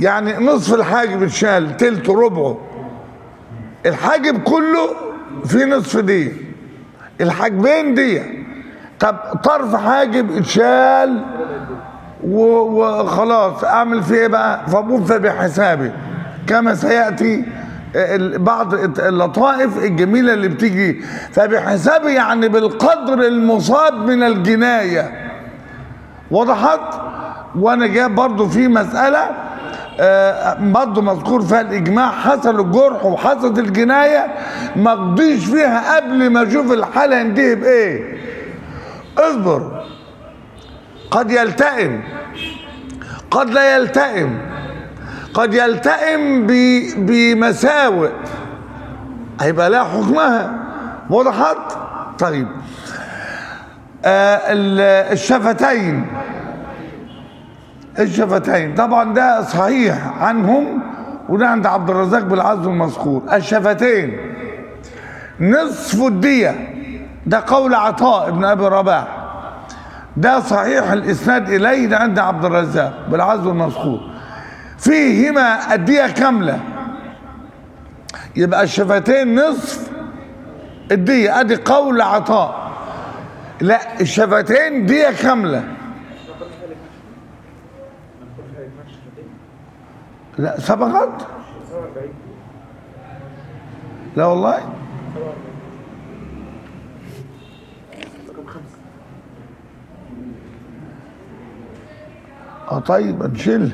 يعني نصف الحاجب اتشال تلته ربعه الحاجب كله في نصف دي الحاجبين دي طب طرف حاجب اتشال و- وخلاص اعمل فيه ايه بقى فبوفى بحسابه كما سياتي ال- بعض اللطائف الجميله اللي بتيجي فبحسابه يعني بالقدر المصاب من الجنايه وضحت وانا جايب برضو في مساله آه، برضو مذكور فيها الاجماع حصل الجرح وحصلت الجنايه ما اقضيش فيها قبل ما اشوف الحاله ينتهي بايه اصبر قد يلتئم قد لا يلتئم قد يلتئم ب- بمساوئ هيبقى لها حكمها وضحت طيب آه ال- الشفتين الشفتين طبعا ده صحيح عنهم وده عند عبد الرزاق بالعزم المذكور الشفتين نصف الدية ده قول عطاء ابن ابي رباح ده صحيح الاسناد اليه ده عند عبد الرزاق بالعزم المذكور فيهما الدية كاملة يبقى الشفتين نصف الدية ادي قول عطاء لا الشفتين دية كاملة لا سبقت لا والله اه طيب نشيلها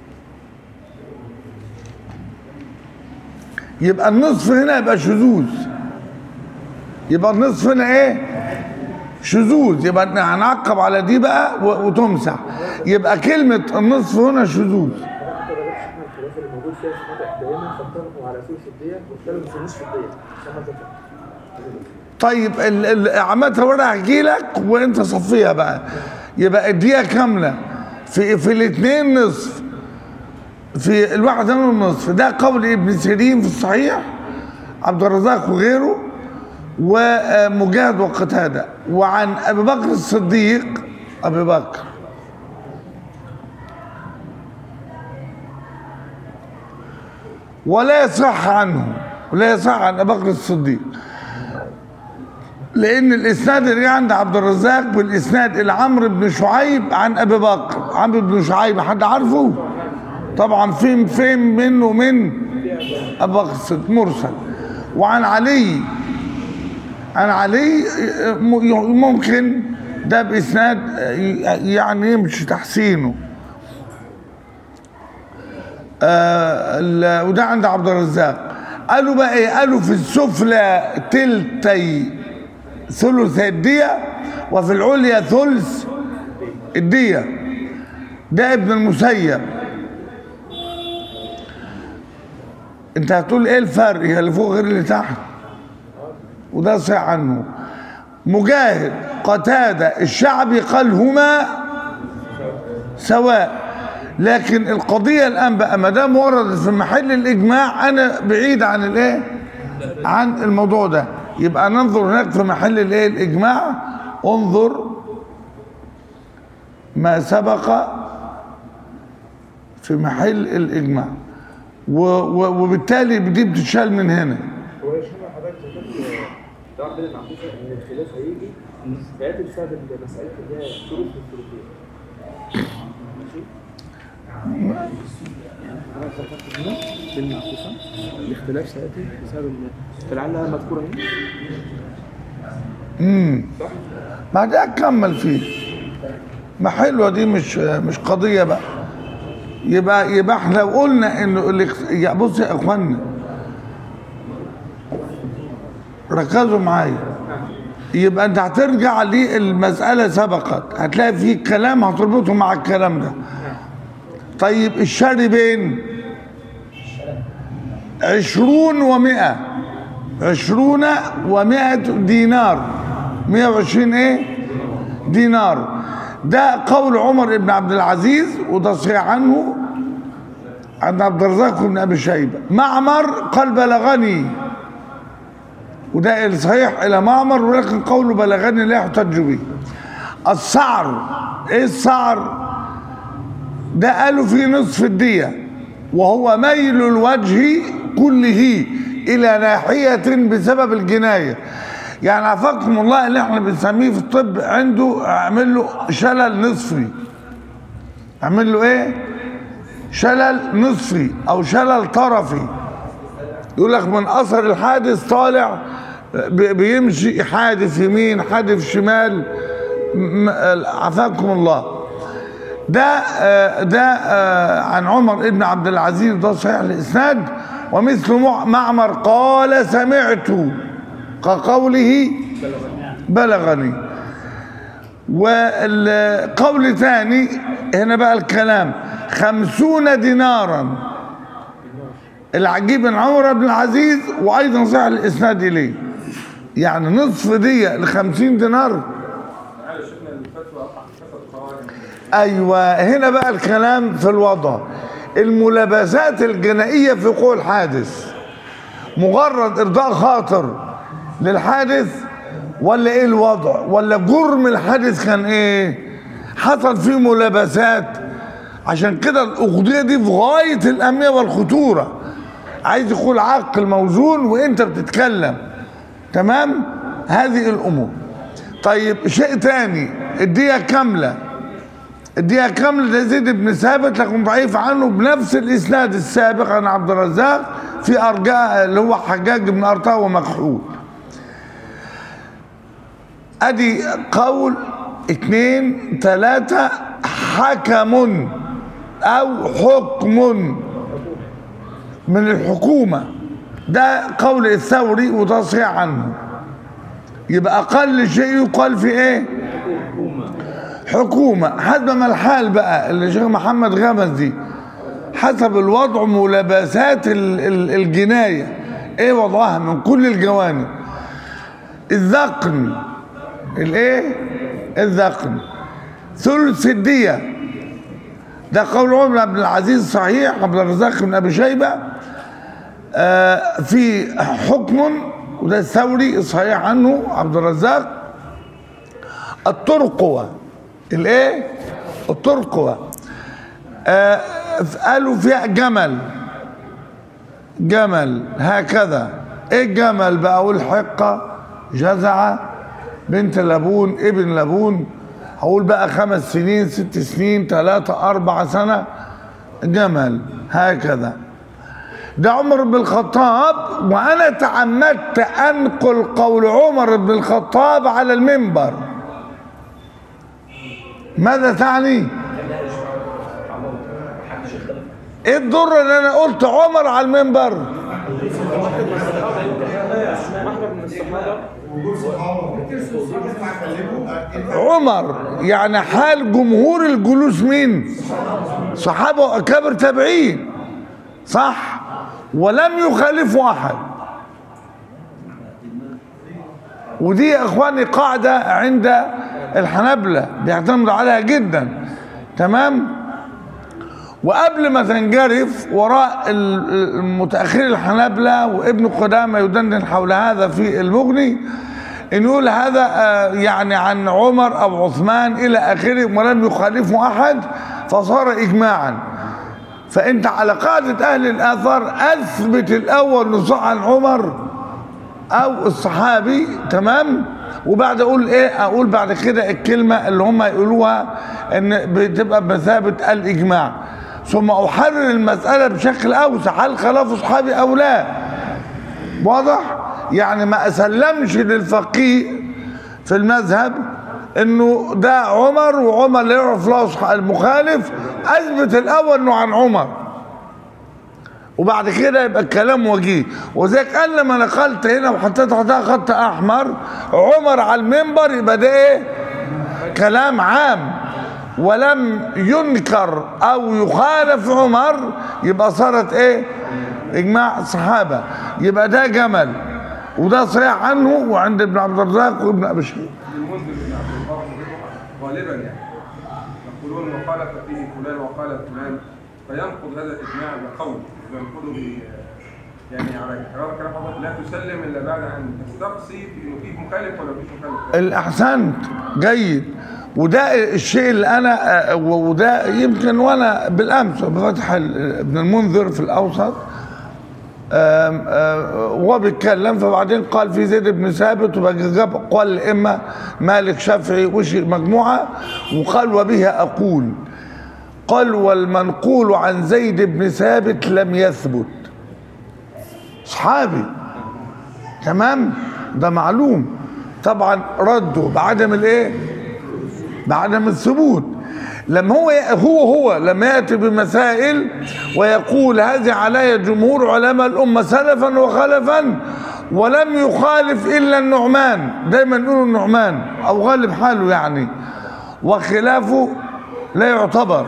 يبقى النصف هنا يبقى شذوذ يبقى النصف هنا ايه شذوذ يبقى هنعقب على دي بقى و- وتمسح يبقى كلمة النصف هنا شذوذ الخلاف اللي موجود فيها في دائما فاتفقوا على ثلث الدية واختلفوا في نصف الدية عشان ما تفرق. طيب ال- ال- عملتها ورقه احكي لك وانت صفيها بقى يبقى الدقيقه كامله في في الاثنين نصف في الواحد منهم نصف ده قول ابن سيرين في الصحيح عبد الرزاق وغيره ومجاهد وقتاده وعن ابي بكر الصديق ابي بكر ولا يصح عنه ولا يصح عن ابي بكر الصديق لان الاسناد اللي عند عبد الرزاق بالاسناد الى عمرو بن شعيب عن ابي بكر عمرو بن شعيب حد عارفه طبعا فين فين منه من ابي بكر الصديق مرسل وعن علي عن علي م- ممكن ده باسناد يعني يمشي تحسينه آه ال- وده عند عبد الرزاق قالوا بقى ايه قالوا في السفلى تلتي ثلث الدية وفي العليا ثلث الدية ده ابن المسيب انت هتقول ايه الفرق هي اللي فوق غير اللي تحت وده صحيح عنه مجاهد قتادة الشعبي قال هما سواء لكن القضية الآن بقى ما دام وردت في محل الإجماع أنا بعيد عن الإيه؟ عن الموضوع ده يبقى ننظر هناك في محل الإيه؟ الإجماع انظر ما سبق في محل الإجماع و و وبالتالي دي بتتشال من هنا هو يشمل حضرتك ذكرت ده واحد من المعكوسة ان الخلاف هيجي سيأتي بسبب المسألة اللي هي شروط الثلثين. ماشي؟ أنا ذكرت هنا في المعكوسة الاختلاف سيأتي بسبب ال- فلعلها مذكورة هنا امم ما ده اكمل فيه ما حلوه دي مش مش قضيه بقى يبقى يبقى احنا لو قلنا انه الاخ- يا بص يا اخوانا ركزوا معايا يبقى انت هترجع للمساله سبقت هتلاقي في كلام هتربطه مع الكلام ده طيب الشاربين عشرون ومئة عشرون ومئة دينار مئة وعشرين ايه دينار ده قول عمر بن عبد العزيز وده صحيح عنه عن عبد الرزاق بن ابي شيبه معمر قال بلغني وده الصحيح الى معمر ولكن قوله بلغني لا يحتج به السعر ايه السعر ده قالوا فيه نصف الديه وهو ميل الوجه كله الى ناحيه بسبب الجنايه يعني عفاكم الله اللي احنا بنسميه في الطب عنده اعمل له شلل نصفي اعمل له ايه شلل نصفي او شلل طرفي يقول لك من اثر الحادث طالع بي- بيمشي حادث يمين حادث شمال م- عافاكم الله ده آه، ده آه، عن عمر ابن عبد العزيز ده صحيح الاسناد ومثل مع- معمر قال سمعت كقوله بلغني والقول ثاني هنا بقى الكلام خمسون دينارا العجيب ان عمر بن العزيز وايضا صح الاسناد اليه يعني نصف دية ل 50 دينار معلش شفنا الفتوى حسب قوانين ايوه هنا بقى الكلام في الوضع الملابسات الجنائيه في وقوع الحادث مجرد ارضاء خاطر للحادث ولا ايه الوضع ولا جرم الحادث كان ايه حصل فيه ملابسات عشان كده الاغضيه دي في غايه الاهميه والخطوره عايز يقول عقل موزون وانت بتتكلم تمام هذه الامور طيب شيء تاني الديه كامله الدقيقة كاملة ده زيد بن ثابت لكن ضعيف عنه بنفس الإسناد السابق عن عبد الرزاق في أرجاء اللي هو حجاج بن أرطاه ومكحول أدي قول اتنين تلاتة حكم أو حكم من الحكومة ده قول الثوري وده صحيح عنه يبقى أقل شيء يقال في إيه؟ حكومة حسب ما الحال بقى اللي شيخ محمد غمز دي حسب الوضع ملابسات ال- ال- الجناية ايه وضعها من كل الجوانب الذقن الايه الذقن ثلث الدية ده قول عمر بن العزيز صحيح عبد الرزاق بن ابي شيبه آه في حكم وده الثوري صحيح عنه عبد الرزاق الترقوة الايه الترقوة آه قالوا فيها جمل جمل هكذا ايه الجمل بقى والحقة جزعة بنت لبون ابن لبون هقول بقى خمس سنين ست سنين ثلاثة أربعة سنة جمل هكذا ده عمر بن الخطاب وأنا تعمدت أنقل قول عمر بن الخطاب على المنبر ماذا تعني؟ ايه الضر ان انا قلت عمر على المنبر؟ محضر من الصحابه عمر يعني حال جمهور الجلوس مين؟ صحابه واكابر تابعين صح؟ ولم يخالفوا احد ودي يا اخواني قاعده عند الحنابلة بيعتمدوا عليها جدا تمام وقبل ما تنجرف وراء ال- المتاخرين الحنابلة وابن قدامة يدندن حول هذا في المغني ان يقول هذا آه، يعني عن عمر او عثمان الى اخره ولم يخالفه احد فصار اجماعا فانت على قاعده اهل الاثار اثبت الاول نصوص عن عمر او الصحابي تمام وبعد اقول ايه اقول بعد كده الكلمه اللي هم يقولوها ان بتبقى بمثابه الاجماع ثم احرر المساله بشكل اوسع هل خلاف صحابي او لا واضح يعني ما اسلمش للفقيه في المذهب انه ده عمر وعمر لا يعرف له صح- المخالف اثبت الاول انه عن عمر وبعد كده يبقى الكلام وجيه وذلك قال لما نقلت هنا وحطيت تحتها خط احمر عمر على المنبر يبقى ده ايه كلام عام ولم ينكر او يخالف عمر يبقى صارت ايه اجماع الصحابه يبقى ده جمل وده صحيح عنه وعند ابن عبد الرزاق وابن ابي شيبه المنذر بن عبد الله غالبا يعني يقولون وقال فيه فلان وقال فلان فينقض هذا الاجماع بقول ينقضه ب يعني على كلام كلام حضرتك لا تسلم الا بعد ان تستقصي في انه فيه مخالف ولا فيش مخالف الاحسنت جيد وده الشيء اللي انا آه، وده يمكن وانا بالامس بفتح ال- ابن المنذر في الاوسط آم، آه، وهو بيتكلم فبعدين قال في زيد بن ثابت وجاب قال الائمه مالك شافعي وش مجموعه وقال وبه اقول قال والمنقول عن زيد بن ثابت لم يثبت صحابي تمام ده معلوم طبعا رده بعدم الايه بعدم الثبوت لما هو هو هو لما ياتي بمسائل ويقول هذه علي جمهور علماء الامه سلفا وخلفا ولم يخالف الا النعمان دايما يقولوا النعمان او غالب حاله يعني وخلافه لا يعتبر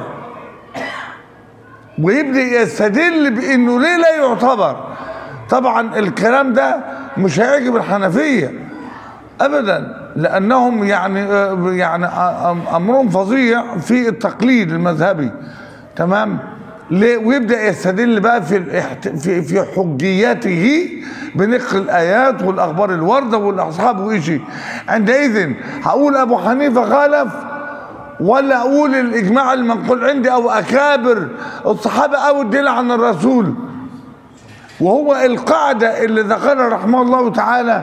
ويبدا يستدل بانه ليه لا يعتبر طبعا الكلام ده مش هيعجب الحنفيه ابدا لانهم يعني يعني امرهم فظيع في التقليد المذهبي تمام ليه ويبدا يستدل بقى في الاحت... في في حجيته بنقل الايات والاخبار الوارده والاصحاب وإشي عندئذ هقول ابو حنيفه خالف ولا اقول الاجماع المنقول عندي او اكابر الصحابه او الدليل عن الرسول وهو القاعده اللي ذكرها رحمه الله تعالى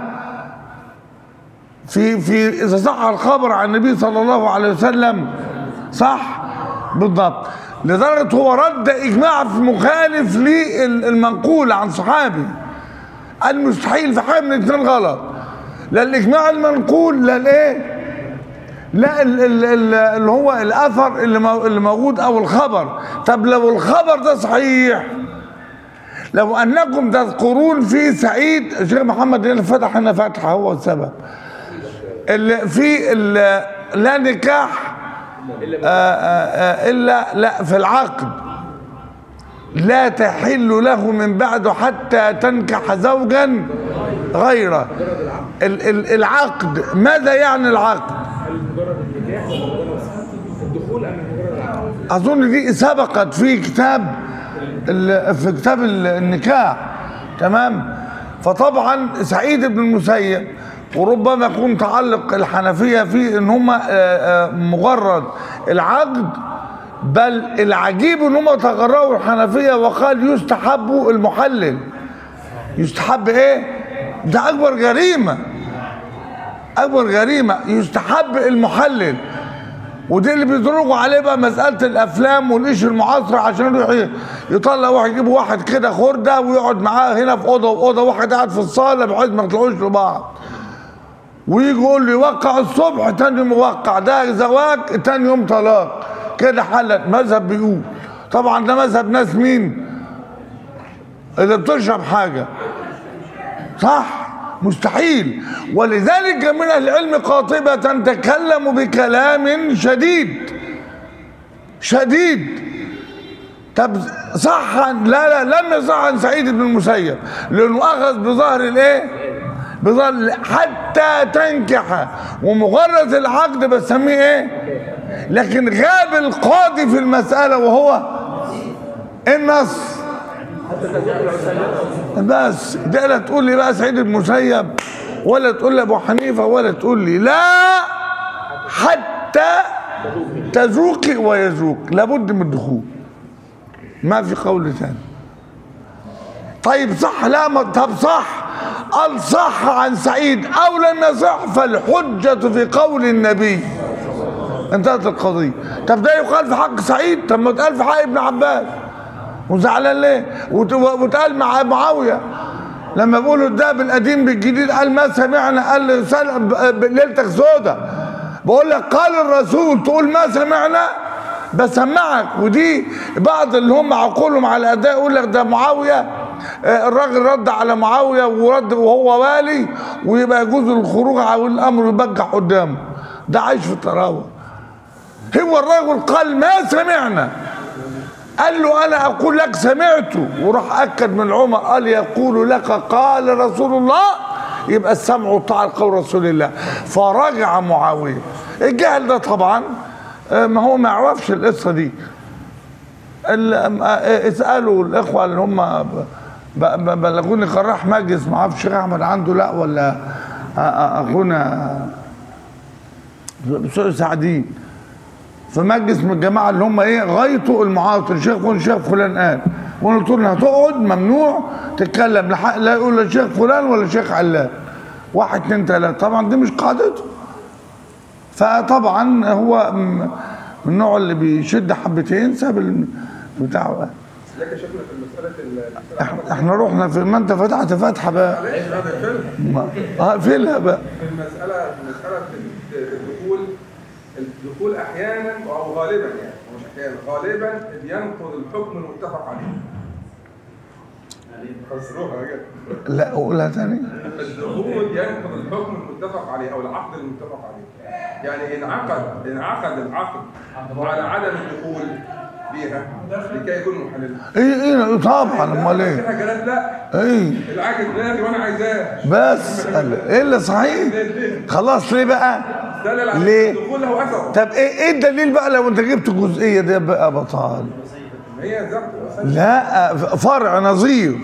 في في اذا صح الخبر عن النبي صلى الله عليه وسلم صح بالضبط لدرجه هو رد اجماع في مخالف للمنقول عن صحابي المستحيل في حاجه من الاثنين غلط لا الاجماع المنقول لا الايه لا ال- ال- ال- اللي هو الاثر اللي مو- اللي موجود او الخبر طب لو الخبر ده صحيح لو انكم تذكرون في سعيد الشيخ محمد اللي فتح هنا فتحه هو السبب اللي في ال- لا نكاح آه، آه، آه، الا لا في العقد لا تحل له من بعده حتى تنكح زوجا غيره ال- ال- العقد ماذا يعني العقد هل مجرد النكاح ولا مجرد الدخول ام مجرد العقد؟ اظن دي سبقت في كتاب ال- في كتاب ال- النكاح تمام فطبعا سعيد بن المسيب وربما يكون تعلق الحنفيه في ان هم مجرد العقد بل العجيب ان هم تغروا الحنفيه وقال يستحب المحلل يستحب ايه ده اكبر جريمه اكبر جريمه يستحب المحلل ودي اللي بيضربوا عليه بقى مساله الافلام والإيش المعاصر عشان يروح ي- يطلع واحد يجيبوا واحد كده خرده ويقعد معاه هنا في اوضه واوضه واحد قاعد في الصاله بحيث ما يطلعوش لبعض ويجي يقول لي وقع الصبح تاني يوم موقع ده زواج تاني يوم طلاق كده حلت مذهب بيقول طبعا ده مذهب ناس مين اللي بتشرب حاجه صح مستحيل ولذلك من أهل العلم قاطبة تكلم بكلام شديد شديد طب صح عن- لا لا لم يصح عن سعيد بن المسيب لانه اخذ بظهر الايه بظهر حتى تنكح ومجرد العقد بسميه ايه لكن غاب القاضي في المسألة وهو النص بس ده لا تقول لي بقى سعيد بن المسيب ولا تقول لي ابو حنيفه ولا تقول لي لا حتى تذوقي ويذوق لابد من الدخول ما في قول ثاني طيب صح لا ما طب صح قال صح عن سعيد او لم يصح فالحجه في قول النبي انتهت القضيه طب ده يقال في حق سعيد طب ما اتقال في حق ابن عباس وزعلان ليه وت- واتقال مع معاويه لما بيقولوا ده بالقديم بالجديد قال ما سمعنا قال سل- ب- ب- ليلتك سودة بقول لك قال الرسول تقول ما سمعنا بسمعك ودي بعض اللي هم عقولهم على اداء يقول لك ده معاويه آه، الراجل رد على معاويه ورد وهو والي ويبقى يجوز الخروج او الامر يبجح قدامه ده عايش في الطراوه هو الرجل قال ما سمعنا قال له انا اقول لك سمعته وراح اكد من عمر قال يقول لك قال رسول الله يبقى السمع والطاعه لقول رسول الله فرجع معاويه الجهل ده طبعا آه، ما هو ما يعرفش القصه دي ال- آه، اسالوا الاخوه اللي هم ب- ب- بلغوني قراح مجلس ما اعرفش الشيخ احمد عنده لا ولا آه، آه، اخونا بيصيروا سعدين في مجلس من الجماعه اللي هم ايه غايته المعاطر شيخ فلان شيخ فلان قال وانا قلت له هتقعد ممنوع تتكلم لحق لا يقول لا شيخ فلان ولا شيخ علان واحد اتنين تلاته طبعا دي مش قاعدته فطبعا هو م- من النوع اللي بيشد حبتين ساب ال- بتاعه لكن شفنا في مساله ال- إح- احنا رحنا في ما انت فتحت فتحه بقى معلش هذا الفيلم ما- اقفلها بقى في المساله في مساله الدخول الدخول احيانا او غالبا يعني مش احيانا غالبا بينقض الحكم المتفق عليه خسروها كده لا اقولها تاني الدخول ينقض الحكم المتفق عليه او العقد المتفق عليه يعني انعقد انعقد العقد على عدم الدخول بيها لكي يكون محللا ايه ايه طبعا امال في ايه حاجات لا ايه العقد دماغي وانا عايزاه بس قال ايه اللي صحيح خلاص ليه بقى دلل على ليه؟ الدخول له اثر طب ايه ايه الدليل بقى لو انت جبت الجزئيه دي بقى بطال هي ذات لا فرع نظير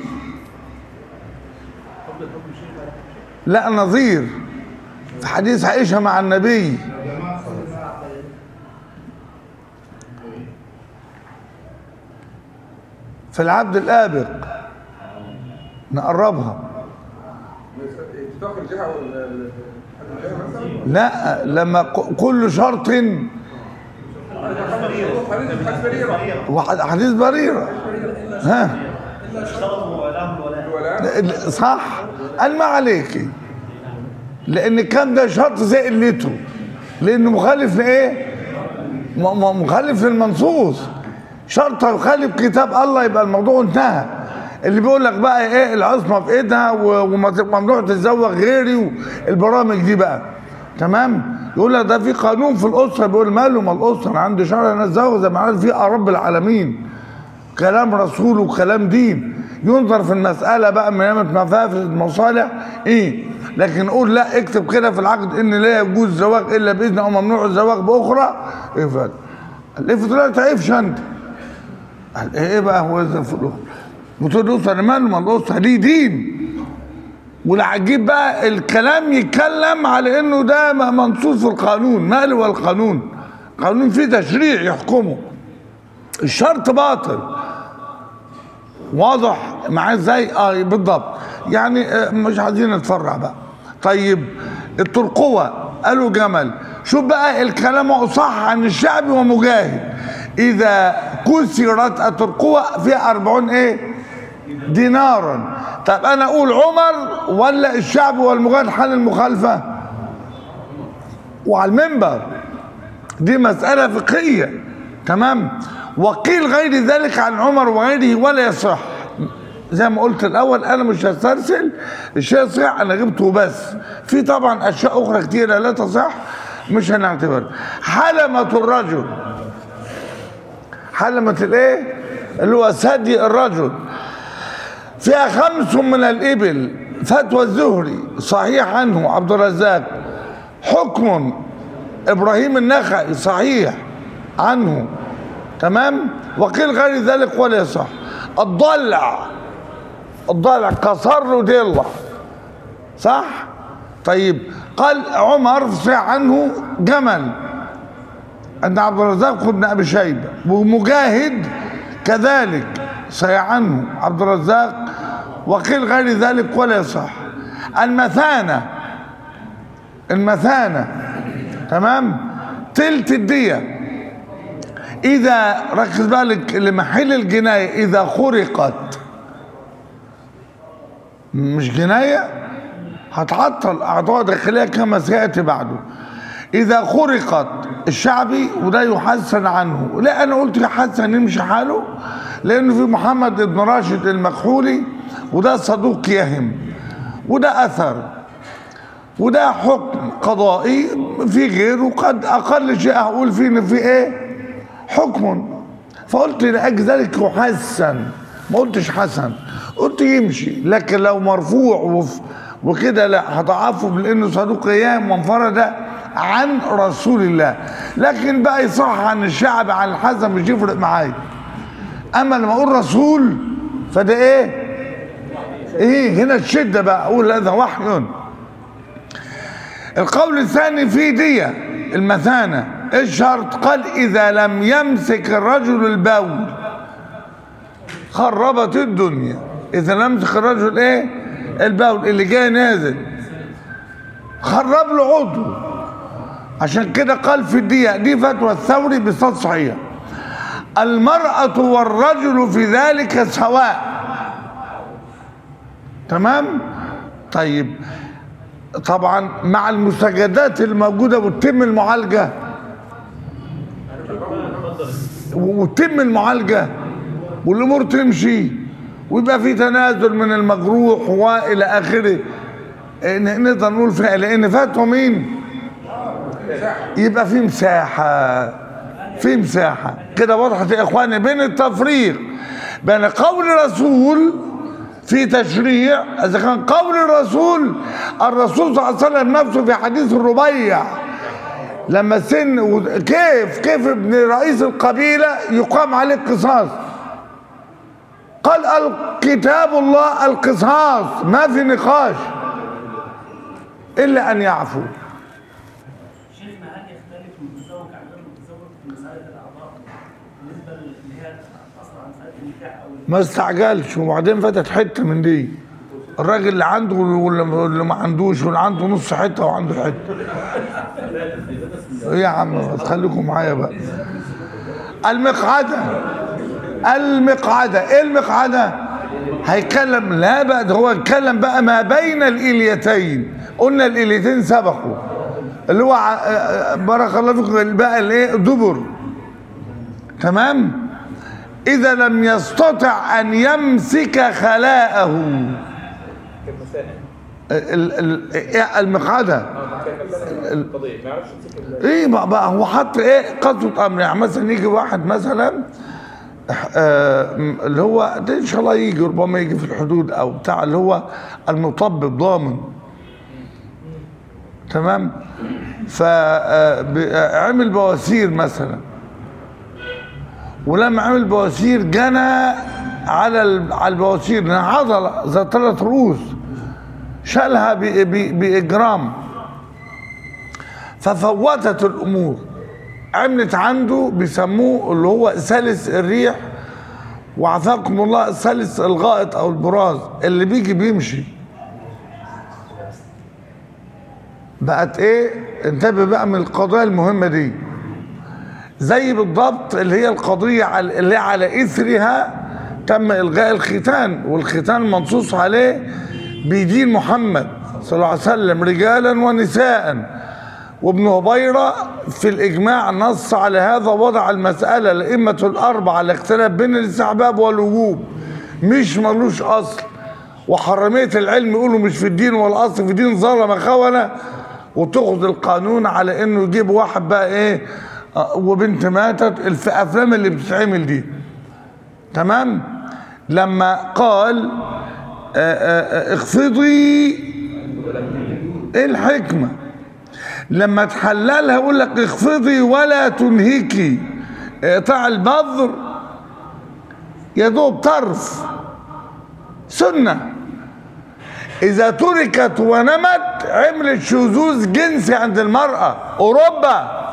لا نظير في حديث عائشه مع النبي في العبد الآبق نقربها اتفاق الجهه وال ال- الجهه مثلا لا لما ك- كل شرط حديث حديث بريره واحد حديث بريرة ها الولاء صح قال ما عليك لان كان ده شرط زي قلته لانه مخالف لايه م- م- مخالف للمنصوص شرط يخالف كتاب الله يبقى الموضوع انتهى اللي بيقول لك بقى ايه العصمه في ايدها و- وممنوع تتزوج غيري والبرامج دي بقى تمام يقول لك ده في قانون في الاسره بيقول ماله ما الاسره انا عندي شرع انا اتزوج زي ما عارف في رب العالمين كلام رسول وكلام دين ينظر في المسألة بقى من نعمة مفافد المصالح ايه لكن نقول لا اكتب كده في العقد ان لا يجوز الزواج الا باذن او ممنوع الزواج باخرى افعل قال افرض لا تعيبش انت قال ايه بقى هو اذا في الاسره بتقول الاسره ماله ما الاسره ليه دين والعجيب بقى الكلام يتكلم على انه ده منصوص في القانون ماله والقانون قانون فيه تشريع يحكمه الشرط باطل واضح معاه ازاي اه بالضبط يعني آه، مش عايزين نتفرع بقى طيب الترقوة قالوا جمل شوف بقى الكلام صح عن الشعبي ومجاهد اذا كسرت الترقوة فيها أربعون ايه دينارا طب انا اقول عمر ولا الشعب والمجاهد حال المخالفة وعلى المنبر دي مسألة فقهية تمام وقيل غير ذلك عن عمر وغيره ولا يصح زي ما قلت الاول انا مش هسترسل الشيء صح انا جبته بس في طبعا اشياء اخرى كتيره لا تصح مش هنعتبرها حلمة الرجل حلمة الايه اللي هو ثدي الرجل فيها خمس من الإبل فتوى الزهري صحيح عنه عبد الرزاق حكم إبراهيم النخعي صحيح عنه تمام وقيل غير ذلك ولا يصح الضلع الضلع كسر ودلع صح طيب قال عمر صح عنه جمل عند عبد الرزاق بن ابي شيبه ومجاهد كذلك صحيح عنه عبد الرزاق وقيل غير ذلك ولا يصح المثانه المثانه تمام تلت الديه اذا ركز بالك لمحل الجنايه اذا خرقت مش جنايه هتعطل اعضاء داخليه كما سياتي بعده اذا خرقت الشعبي وده يحسن عنه لا انا قلت يحسن يمشي حاله لانه في محمد بن راشد المكحولي وده صدوق يهم وده اثر وده حكم قضائي في غيره قد اقل شيء اقول فيه ان في ايه حكم فقلت لاجل ذلك يحسن ما قلتش حسن قلت يمشي لكن لو مرفوع وف وكده لا هضعفه لانه صدوق ايام وانفرد عن رسول الله لكن بقى يصح عن الشعب عن الحسن مش يفرق معايا اما لما اقول رسول فده ايه ايه هنا الشده بقى اقول هذا وحي القول الثاني في دية المثانة ايه الشرط قال اذا لم يمسك الرجل البول خربت الدنيا اذا لم يمسك الرجل ايه البول اللي جاي نازل خرب له عضو عشان كده قال في الدية دي فتوى الثوري بصوت صحيح المرأة والرجل في ذلك سواء تمام طيب طبعا مع المستجدات الموجودة وتتم المعالجة وتتم المعالجة والأمور تمشي ويبقى في تنازل من المجروح والى اخره إن- نقدر نقول فيها لان فاتوا مين يبقى في مساحه في مساحه كده وضحت يا اخواني بين التفريق بين قول الرسول في تشريع اذا كان قول الرسول الرسول صلى الله عليه وسلم نفسه في حديث الربيع لما سن و- كيف كيف ابن رئيس القبيله يقام عليه القصاص قال الكتاب الله القصاص ما في نقاش الا ان يعفو شيخنا هل يختلف المتزوج عن غير المتزوج في مسألة الأعضاء بالنسبة اللي هي أصلا عن مسألة النكاح أو ما استعجلش وبعدين فاتت حته من دي الراجل اللي عنده واللي واللي ما عندوش واللي عنده نص حته وعنده حته ايه يا عم خليكم معايا بقى المقعده المقعده ايه المقعده هيتكلم لا بقى ده هو اتكلم بقى ما بين الاليتين قلنا الاليتين سبقوا اللي هو ع- آه، بارك الله فيكم بقى الايه دبر تمام إذا لم يستطع أن يمسك خلاءه ال- ال- إيه المقعدة القضيه ما يعرفش يمسك ال- ايه بقى, بقى هو حط ايه قسوة امر يعني مثلا يجي واحد مثلا آه اللي هو ده ان شاء الله يجي ربما يجي في الحدود او بتاع اللي هو المطبب ضامن تمام فعمل بواسير مثلا ولما عمل بواسير جنى على ال- على البواسير إنها عضله ذات ثلاث رؤوس شالها ب- ب- باجرام ففوتت الامور عملت عنده بيسموه اللي هو سلس الريح وعافاكم الله سلس الغائط او البراز اللي بيجي بيمشي بقت ايه انتبه بقى من القضايا المهمه دي زي بالضبط اللي هي القضيه على اللي على اثرها تم الغاء الختان والختان منصوص عليه بدين محمد صلى الله عليه وسلم رجالا ونساء وابن هبيرة في الإجماع نص على هذا وضع المسألة الأئمة الأربعة على اختلاف بين الاستحباب والوجوب مش ملوش أصل وحرمية العلم يقولوا مش في الدين والأصل في الدين ظلم خونة وتاخد القانون على إنه يجيب واحد بقى إيه آه، وبنت ماتت الف- الأفلام اللي بتتعمل دي تمام لما قال آه، آه، آه، اخفضي ايه الحكمه لما تحللها يقول لك اخفضي ولا تنهكي اقطاع البذر يا دوب طرف سنة إذا تركت ونمت عملت شذوذ جنسي عند المرأة أوروبا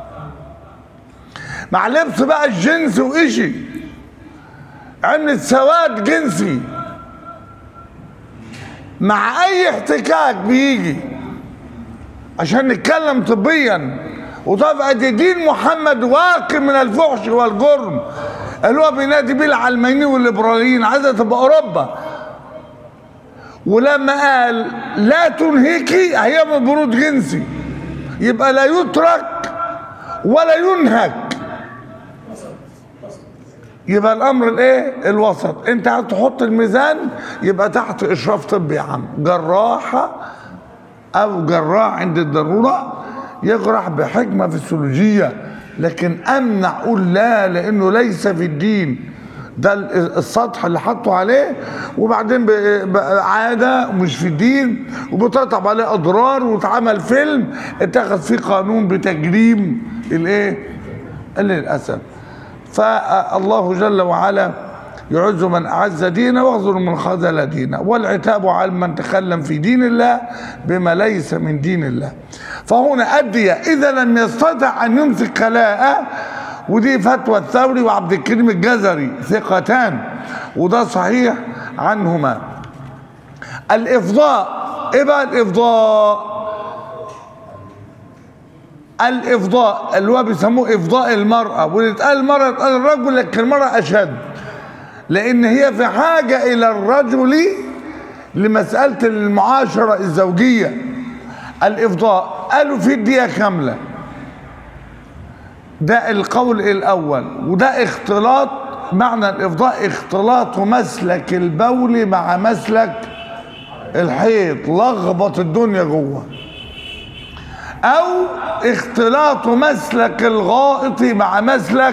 مع لبس بقى الجنس وإشي عملت سواد جنسي مع أي احتكاك بيجي عشان نتكلم طبيا وطبعا دي دين محمد واقي من الفحش والجرم اللي هو بينادي بيه العلمانيين والليبراليين عايزه تبقى اوروبا ولما قال لا تنهكي هي من برود جنسي يبقى لا يترك ولا ينهك يبقى الامر الايه الوسط انت هتحط الميزان يبقى تحت اشراف طبي يا عم جراحه او جراح عند الضروره يجرح بحكمه فسيولوجيه لكن امنع اقول لا لانه ليس في الدين ده ال- السطح اللي حطوا عليه وبعدين ب- بقى عاده مش في الدين وبترتب عليه اضرار واتعمل فيلم اتخذ فيه قانون بتجريم الايه للاسف فالله جل وعلا يعز من أعز دينه واخذل من خذل دينه والعتاب على من تكلم في دين الله بما ليس من دين الله فهنا أدية إذا لم يستطع أن يمسك كلاءه ودي فتوى الثوري وعبد الكريم الجزري ثقتان وده صحيح عنهما الإفضاء إيه بقى الإفضاء الإفضاء اللي هو بيسموه إفضاء المرأة واللي اتقال المرأة اتقال الرجل لكن المرأة أشد لأن هي في حاجة إلى الرجل لمسألة المعاشرة الزوجية الإفضاء قالوا في الدية كاملة ده القول الأول وده اختلاط معنى الإفضاء اختلاط مسلك البول مع مسلك الحيض لخبط الدنيا جوه او اختلاط مسلك الغائط مع مسلك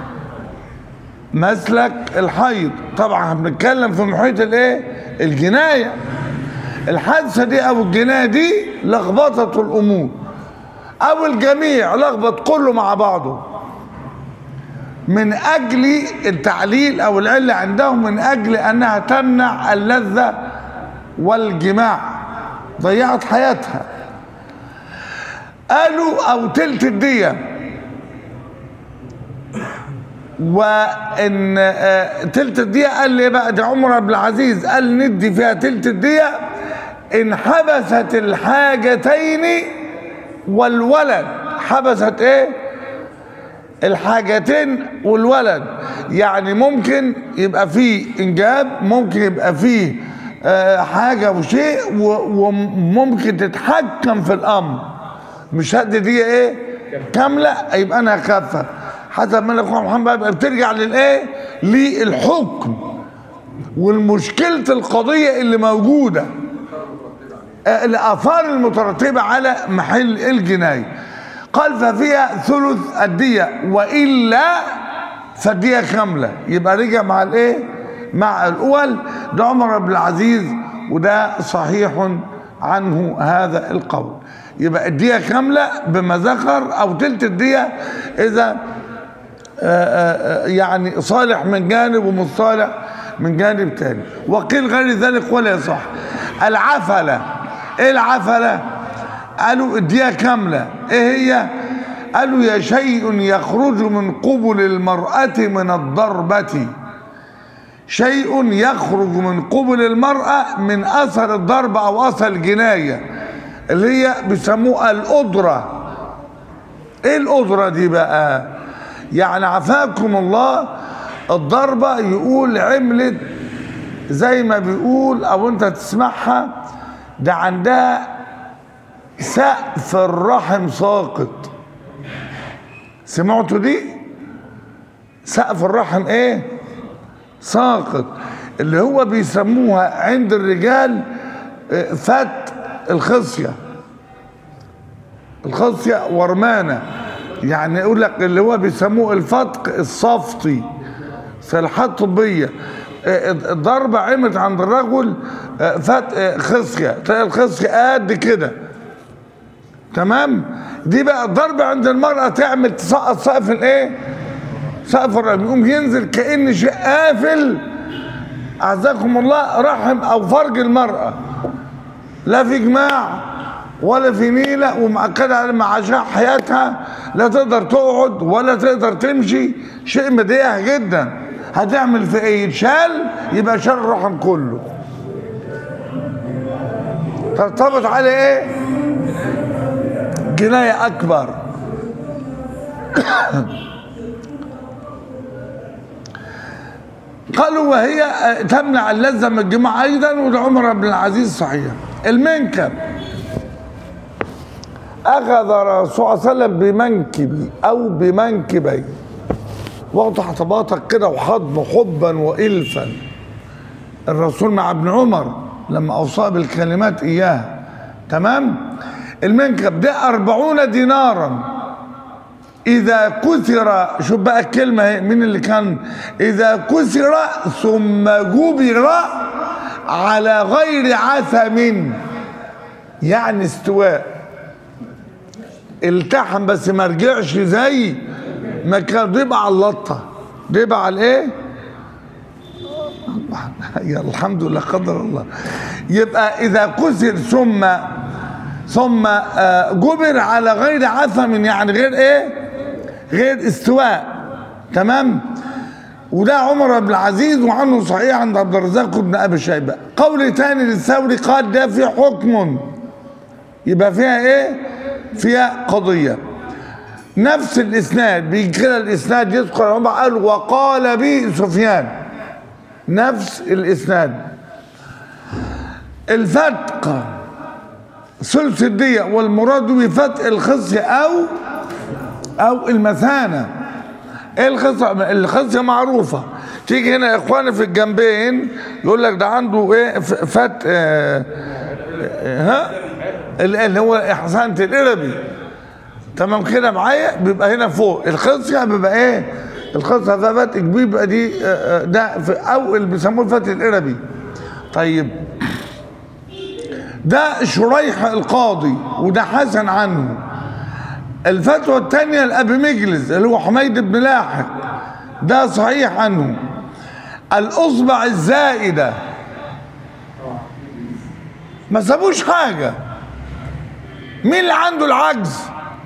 مسلك الحيض طبعا بنتكلم في محيط الايه الجنايه الحادثه دي او الجنايه دي لخبطت الامور او الجميع لخبط كله مع بعضه من اجل التعليل او العله عندهم من اجل انها تمنع اللذه والجماع ضيعت حياتها قالوا او تلت الدية وان آه، تلت الدية قال لي بقى ده عمر بن العزيز قال ندي فيها تلت الدية ان حبست الحاجتين والولد حبست ايه الحاجتين والولد يعني ممكن يبقى فيه انجاب ممكن يبقى فيه آه، حاجة وشيء و- وممكن تتحكم في الامر مش هد دي ايه كاملة يبقى انا هخفف حسب ما الاخوة محمد يبقى بترجع للايه للحكم والمشكلة القضية اللي موجودة آه، الآثار المترتبة على محل الجناية قال ففيها ثلث الدية وإلا فالدية كاملة يبقى رجع مع الايه مع الأول ده عمر بن العزيز وده صحيح عنه هذا القول يبقى الدية كاملة بما ذكر أو تلت الدية إذا آه، آه، آه، يعني صالح من جانب ومش صالح من جانب تاني وقيل غير ذلك ولا يصح العفلة ايه العفلة قالوا الدية كاملة ايه هي قالوا يا شيء يخرج من قبل المرأة من الضربة شيء يخرج من قبل المرأة من أثر الضربة أو أثر الجناية اللي هي بيسموها القدرة ايه القدرة دي بقى يعني عفاكم الله الضربة يقول عملت زي ما بيقول او انت تسمعها ده عندها سقف الرحم ساقط سمعتوا دي سقف الرحم ايه ساقط اللي هو بيسموها عند الرجال آه، فت الخصيه الخصية ورمانة يعني يقول لك اللي هو بيسموه الفتق الصفتي صلاحات طبية آه، الضربة عمت عند الرجل آه، فت آه، خصية تلاقي الخصية قد كده تمام دي بقى الضربة عند المرأة تعمل تسقط سقف الايه سقف الرحم يقوم ينزل كأن شيء قافل أعزكم الله رحم أو فرج المرأة لا في جماع ولا في نيلة ومأكدة على معاشها حياتها لا تقدر تقعد ولا تقدر تمشي شيء مضايقها جدا هتعمل في ايه يتشال يبقى شال الرحم كله ترتبط عليه ايه جناية أكبر قالوا وهي تمنع اللذة من الجماع أيضا وده عمر بن العزيز صحيح المنكب أخذ الرسول صلى الله عليه وسلم بمنكبي أو بمنكبي واخده حطباتك كده وحضن حبا وإلفا الرسول مع ابن عمر لما أوصى بالكلمات إياها تمام المنكب ده أربعون دينارا إذا كسر شوف بقى الكلمة اهي، مين اللي كان إذا كسر ثم جبر على غير عثم يعني استواء التحم بس ما رجعش زي ما كان ضيبة على اللطة ضيبة على الايه يا الحمد لله قدر الله يبقى اذا كسر ثم ثم آه، جبر على غير عثم يعني غير ايه غير استواء تمام وده عمر بن العزيز وعنه صحيح عند عبد الرزاق بن ابي شيبه قول تاني للثوري قال ده في حكم يبقى فيها ايه فيها قضيه نفس الاسناد بيجي كده الاسناد يذكر عمر قال وقال به سفيان نفس الاسناد الفتق ثلث الدية والمراد بفتق الخصية او او المثانة ايه الخصية الخصية معروفة تيجي هنا يا اخواني في الجنبين يقول لك ده عنده ايه ف- فتق آه، آه، ها اللي هو احسنة القربي تمام كده معايا بيبقى هنا فوق الخصية بيبقى ايه الخصية ده فتق كبير بيبقى دي آه، آه، ده في او اللي بيسموه الفتق القربي طيب ده شريح القاضي وده حسن عنه الفتوى الثانية لأبي مجلس اللي هو حميد بن لاحق ده صحيح عنه الأصبع الزائدة ما سابوش حاجة مين اللي عنده العجز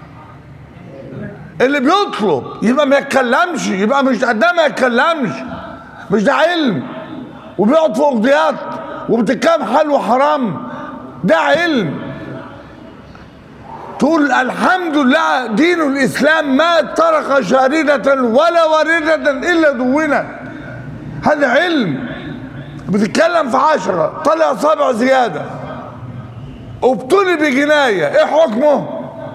اللي بيطلب يبقى ما يتكلمش يبقى مش قدام ما يتكلمش مش ده علم وبيقعد فوق قضيات وبتتكلم حل وحرام ده علم تقول الحمد لله دين الاسلام ما ترك شاردة ولا واردة الا دونت هذا علم بتتكلم في عشرة طلع صابع زيادة وابتلي بجناية ايه حكمه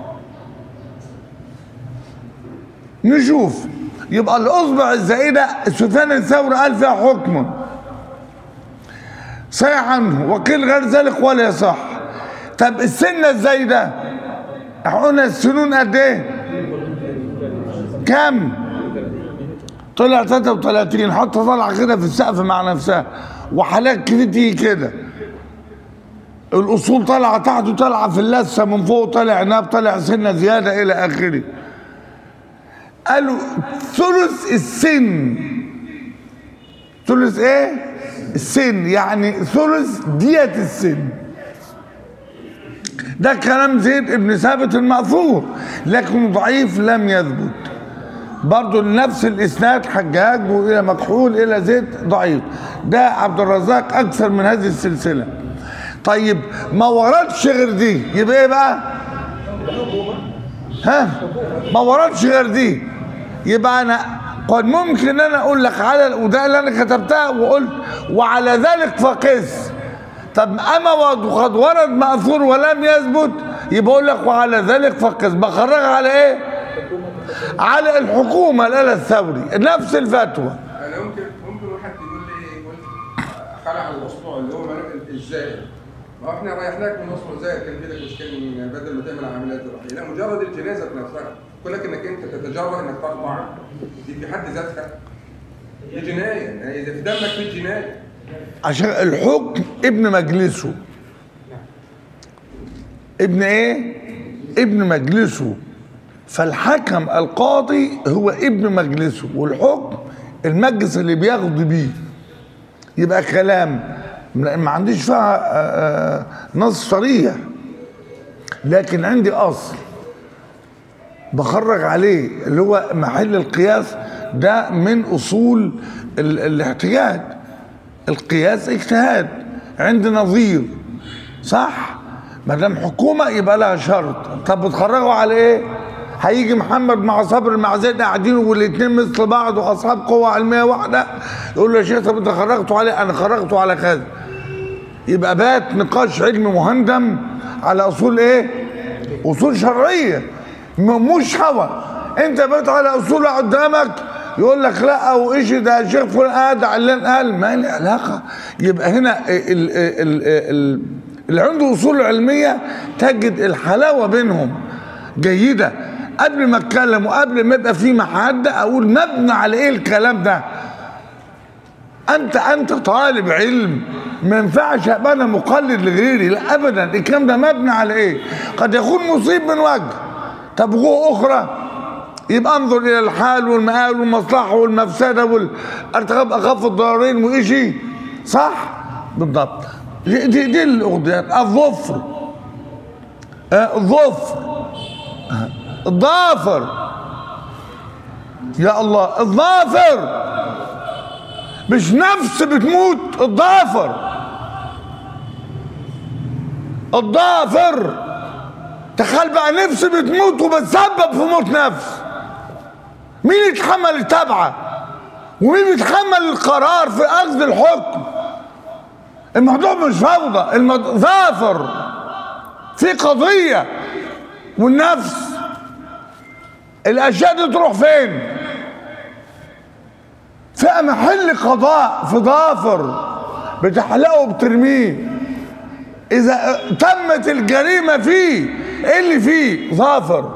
نشوف يبقى الاصبع الزائدة سفيان الثوري قال فيها حكم صحيح عنه وقيل غير ذلك ولا يصح طب السنة الزايدة احنا قلنا السنون قد ايه كم طلع 33 حتى طلع كده في السقف مع نفسها وحالات كتير تيجي كده الاصول طالعه تحت وطالعه في اللثه من فوق طالع عناب طالع سنه زياده الى اخره قالوا ثلث السن ثلث ايه السن يعني ثلث دية السن ده كلام زيد ابن ثابت المأثور لكن ضعيف لم يثبت برضه نفس الاسناد حجاج والى مكحول الى زيد ضعيف ده عبد الرزاق اكثر من هذه السلسله طيب ما وردش غير دي يبقى ايه بقى ها ما وردش غير دي يبقى انا قد ممكن ان انا اقول لك على وده اللي انا كتبتها وقلت وعلى ذلك فقس طب اما وقد ورد ماثور ولم يثبت يبقى اقول لك وعلى ذلك فقس بخرجها على ايه على الحكومه الاله الثوري نفس الفتوى انا ممكن ممكن واحد يقول لي يقول خلع الاصبع اللي هو معناه الزائد ما هو احنا ريحناك من اصبع زائد كان كده مشكله من بدل ما تعمل عمليات جراحيه لا مجرد الجنازه نفسها كونك انك انت تتجرأ انك تقطع دي في حد ذاتها دي جنايه يعني اذا في دمك في جنايه عشان الحكم ابن مجلسه ابن ايه ابن مجلسه فالحكم القاضي هو ابن مجلسه والحكم المجلس اللي بياخد بيه يبقى كلام ما عنديش فيها آه، آه، نص صريح لكن عندي اصل بخرج عليه اللي هو محل القياس ده من اصول ال- الاحتجاج القياس اجتهاد عند نظير صح ما دام حكومه يبقى لها شرط طب بتخرجوا على ايه هيجي محمد مع صبر مع زيد قاعدين والاثنين مثل بعض واصحاب قوه علميه واحده يقول له يا شيخ طب انت خرجتوا عليه انا خرجته على كذا يبقى بات نقاش علمي مهندم على اصول ايه اصول شرعيه م- مش هوى انت بات على اصول قدامك يقول لك لا او ايش ده الشيخ فلان قال ده علان قال ما له علاقه يبقى هنا ال ال ال ال اللي عنده اصول علميه تجد الحلاوه بينهم جيده قبل ما اتكلم وقبل ما يبقى في محاده اقول مبنى على ايه الكلام ده انت انت طالب علم ما ينفعش ابقى انا مقلد لغيري لا ابدا الكلام ده مبني على ايه قد يكون مصيب من وجه طب جوه اخرى يبقى انظر الى الحال والمآل والمصلحه والمفسده والارتكاب اخف الضررين وإشي صح بالضبط دي دي, دي الاغنيات الظفر آه، الظفر آه، الضافر يا الله الظافر مش نفس بتموت الضافر الضافر تخيل بقى نفس بتموت وبتسبب في موت نفس مين يتحمل التبعة ومين يتحمل القرار في اخذ الحكم الموضوع مش فوضى الموضوع ظافر في قضية والنفس الاشياء دي تروح فين في محل قضاء في ضافر بتحلقه وبترميه اذا تمت الجريمه فيه ايه اللي فيه ظافر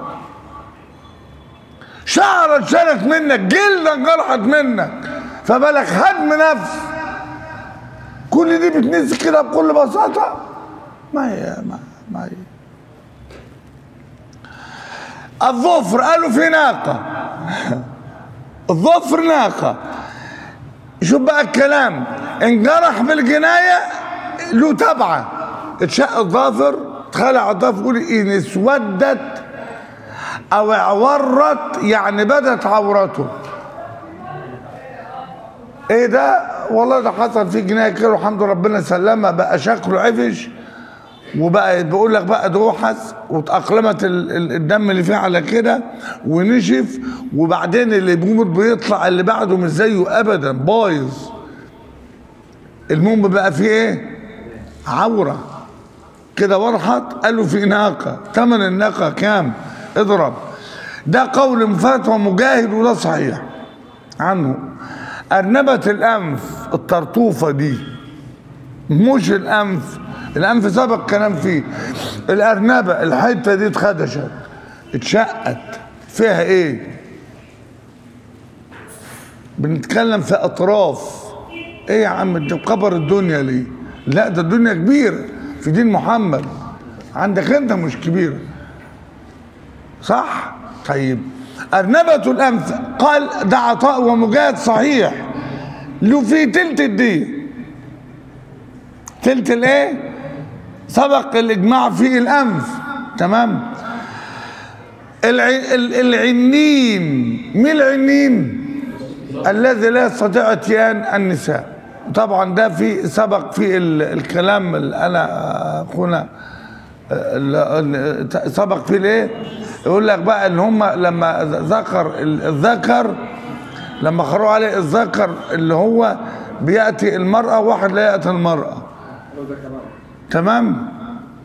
شعرة اتشالت منك جلدك جرحت منك فبالك هدم نفس كل دي بتنسي كده بكل بساطة ما هي ما, ما هي الظفر قالوا في ناقة الظفر ناقة شوف بقى الكلام انجرح بالجناية له تبعة اتشق الظافر تخلع الظافر يقول ان اسودت او اعورت يعني بدت عورته ايه ده والله ده حصل فيه جنايه كده والحمد لله ربنا سلمها بقى شكله عفش وبقى بيقول لك بقى دوحس واتأقلمت ال- ال- الدم اللي فيه على كده ونشف وبعدين اللي بيموت بيطلع اللي بعده مش زيه ابدا بايظ المهم بقى فيه ايه عوره كده ورحت قالوا في ناقه ثمن الناقه كام اضرب ده قول مفات ومجاهد وده صحيح عنه أرنبة الأنف الطرطوفة دي مش الأنف الأنف سبق كلام فيه الأرنبة الحتة دي اتخدشت اتشقت فيها ايه بنتكلم في أطراف ايه يا عم انت مكبر الدنيا ليه لا ده الدنيا كبيرة في دين محمد عندك انت مش كبيرة صح طيب أرنبة الأنف قال ده عطاء ومجاهد صحيح له في تلت الدين تلت الايه سبق الإجماع في الأنف تمام الع... ال- العنين مين العنين الذي لا يستطيع اتيان النساء طبعا ده في سبق في ال- الكلام اللي انا اخونا ال- ال- سبق فيه الايه يقول لك بقى ان هم لما ذكر ال- الذكر لما خروا عليه الذكر اللي هو بياتي المراه واحد لا ياتي المراه تمام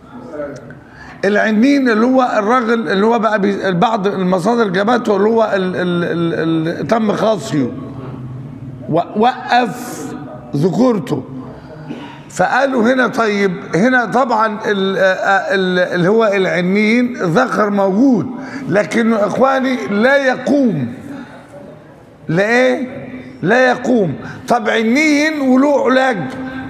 العنين اللي هو الراجل اللي هو بقى بي بعض المصادر جابته اللي هو ال ال ال ال تم خاصيه و- وقف ذكورته فقالوا هنا طيب هنا طبعا ال- ال- اللي هو العنين ذكر موجود لكنه اخواني لا يقوم لا ايه لا يقوم طب عنين وله علاج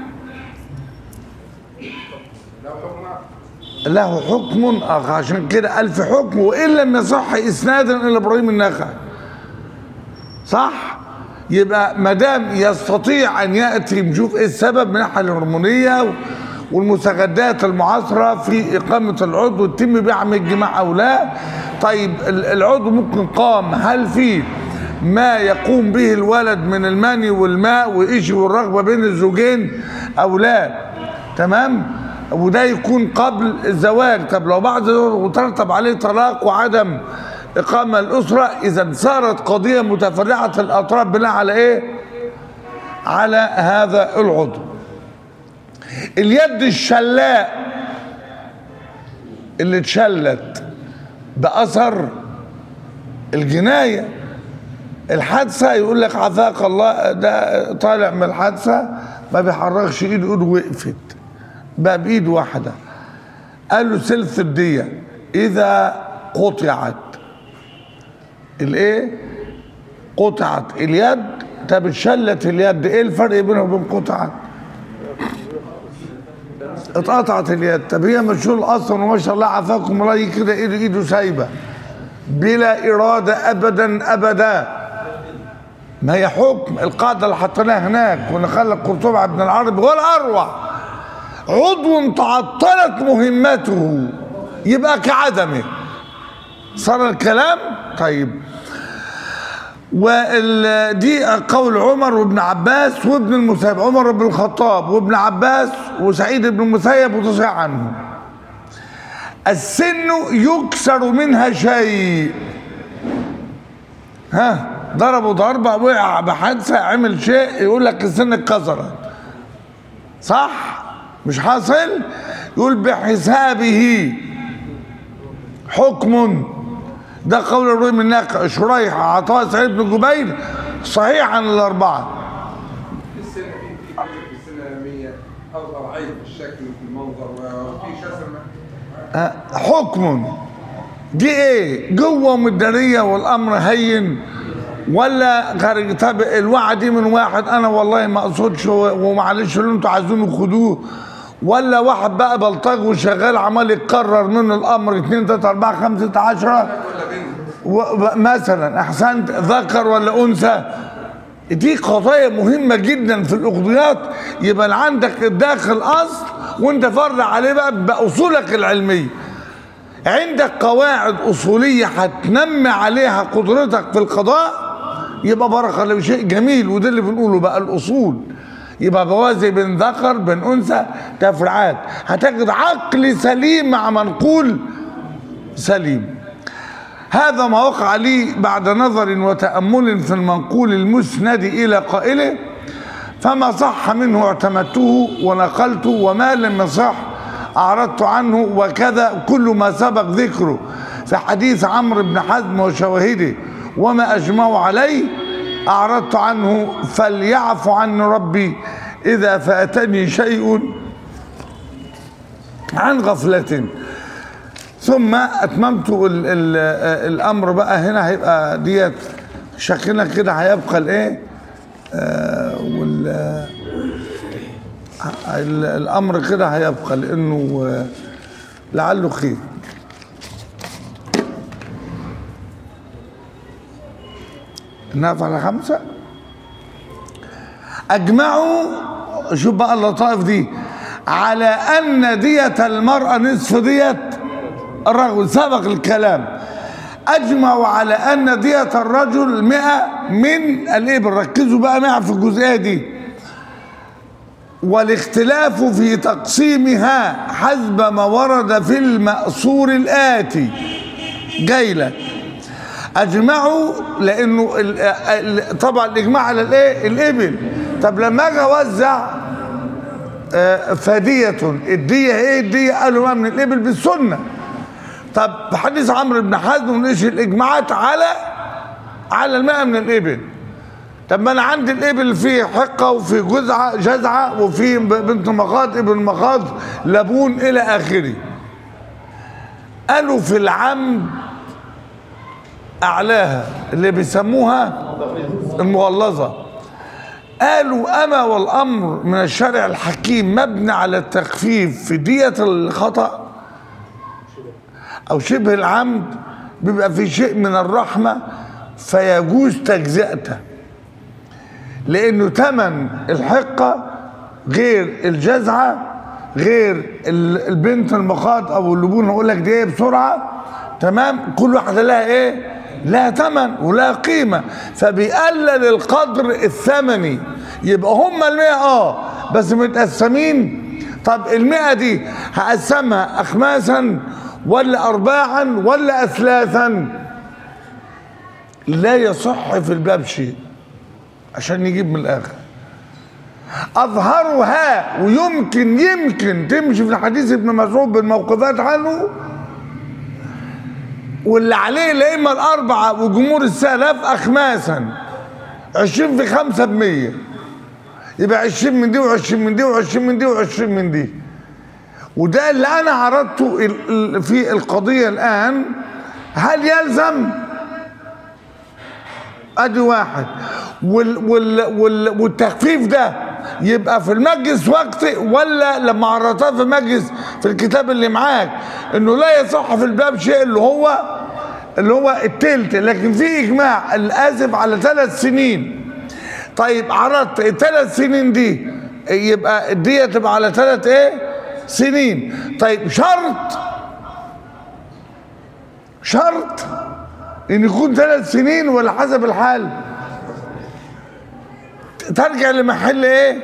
له حكم اخر عشان كده قال في حكم وان لم يصح اسنادا الى ابراهيم النخعي صح يبقى ما دام يستطيع ان ياتي نشوف ايه السبب من الناحيه الهرمونيه والمستجدات المعاصره في اقامه العضو يتم بيها عمليه الجماع او لا طيب ال- العضو ممكن قام هل في ما يقوم به الولد من المني والماء وإيش والرغبه بين الزوجين او لا تمام وده يكون قبل الزواج طب لو بعد الزواج وترتب عليه طلاق وعدم إقامة الأسرة إذا صارت قضية متفرعة الأطراف بناء على إيه؟ على هذا العضو اليد الشلاء اللي اتشلت بأثر الجناية الحادثة يقول لك عافاك الله ده طالع من الحادثة ما بيحركش ايده ايده وقفت بقى بايد واحدة قال له سلف الدية إذا قطعت الايه قطعت اليد طب اتشلت اليد ايه الفرق بينها وبين قطعت اتقطعت اليد طب هي مشهور اصلا وما شاء الله عافاكم الله كده ايده ايده سايبه بلا إرادة أبدا أبدا ما هي حكم القاعدة اللي حطيناها هناك ونخلي قرطبة ابن العربي ولا أروع عضو تعطلت مهمته يبقى كعدمه صار الكلام طيب ودي قول عمر وابن عباس وابن المسيب عمر بن الخطاب وابن عباس وسعيد بن المسيب وتصيح عنه السن يكسر منها شيء ها ضربوا ضربة وقع بحادثة عمل شيء يقول لك السن اتكسرت صح مش حاصل يقول بحسابه حكم ده قول الروي من ناقع شريح عطاء سعيد بن جبير صحيح عن الأربعة في السنه في في في السنه الاماميه اظهر عيب في الشكل وفي المنظر وفي شسر آه، حكم دي ايه جوه مدارية والامر هين ولا خارج طب الوعد دي من واحد انا والله ما اقصدش و- ومعلش اللي انتوا عايزينه خدوه ولا واحد بقى بلطج وشغال عمال يتكرر منه الامر 2 3 4 5 6 10 و- مثلا احسنت ذكر ولا انثى دي قضايا مهمة جدا في الأقضيات يبقى اللي عندك داخل أصل وانت فرع عليه بقى بأصولك العلمية عندك قواعد أصولية هتنمي عليها قدرتك في القضاء يبقى بارك الله شيء جميل وده اللي بنقوله بقى الأصول يبقى بوازي بين ذكر بين أنثى تفرعات هتجد عقل سليم مع منقول سليم هذا ما وقع لي بعد نظر وتأمل في المنقول المسند إلى قائله فما صح منه اعتمدته ونقلته وما لم يصح أعرضت عنه وكذا كل ما سبق ذكره في حديث عمرو بن حزم وشواهده وما أجمعوا عليه أعرضت عنه فليعف عني ربي إذا فأتني شيء عن غفلة ثم اتممت ال ال الامر بقى هنا هيبقى ديت شكلنا كده هيبقى الايه آه وال آه، ال- الامر كده هيبقى لانه آه، لعله خير نقف على خمسة أجمعوا شوف بقى اللطائف دي على أن دية المرأة نصف دية الرجل سبق الكلام أجمعوا على أن دية الرجل مئة من الإبل ركزوا بقى معي في الجزئية دي والاختلاف في تقسيمها حسب ما ورد في المأثور الآتي جاي لك اجمعوا لانه ال- ال- طبعا الاجماع على الايه الابل طب لما اجي اوزع آه، فدية الدية ايه الدية قالوا ما من الابل بالسنة طب في حديث عمرو بن حزم ونقش الاجماعات على على الماء من الابل طب ما انا عندي الابل فيه حقه وفي جزعه جزعه وفي ب- بنت مخاض ابن مخاض لبون الى اخره قالوا في العمد اعلاها اللي بيسموها المغلظه قالوا اما والامر من الشرع الحكيم مبني على التخفيف في دية الخطأ او شبه العمد بيبقى في شيء من الرحمة فيجوز تجزئته لانه تمن الحقة غير الجزعة غير ال- البنت المخاض او اللبون اقول لك دي ايه بسرعة تمام كل واحدة لها ايه لها ثمن ولها قيمة فبيقلل القدر الثمني يبقى هم المئة اه بس متقسمين طب المئة دي هقسمها أخماسا ولا أرباعا ولا أثلاثا لا يصح في الباب شيء عشان نجيب من الآخر أظهرها ويمكن يمكن تمشي في الحديث ابن مسعود بالموقفات عنه واللي عليه الأئمة الأربعة وجمهور السلف أخماسا عشرين في خمسة بمية يبقى عشرين من دي وعشرين من دي وعشرين من دي وعشرين من دي وده اللي أنا عرضته ال- ال- في القضية الآن هل يلزم ادي واحد وال وال وال والتخفيف ده يبقى في المجلس وقت ولا لما عرضتها في المجلس في الكتاب اللي معاك انه لا يصح في الباب شيء اللي هو اللي هو التلت لكن في اجماع الاسف على ثلاث سنين طيب عرضت الثلاث سنين دي يبقى الدية تبقى على ثلاث ايه سنين طيب شرط شرط ان يكون ثلاث سنين ولا حسب الحال ترجع لمحل ايه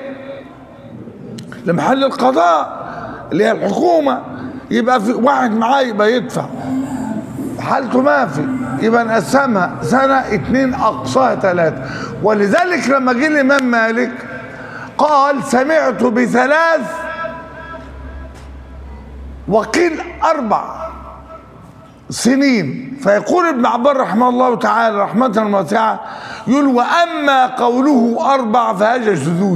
لمحل القضاء اللي هي الحكومة يبقى في واحد معاه يبقى يدفع حالته ما في يبقى نقسمها سنة اتنين أقصاها ثلاثة ولذلك لما جه الإمام مالك قال سمعت بثلاث وقيل أربع سنين فيقول ابن عبار رحمه الله تعالى رحمة واسعة يقول وأما قوله أربع فهذا شذوذ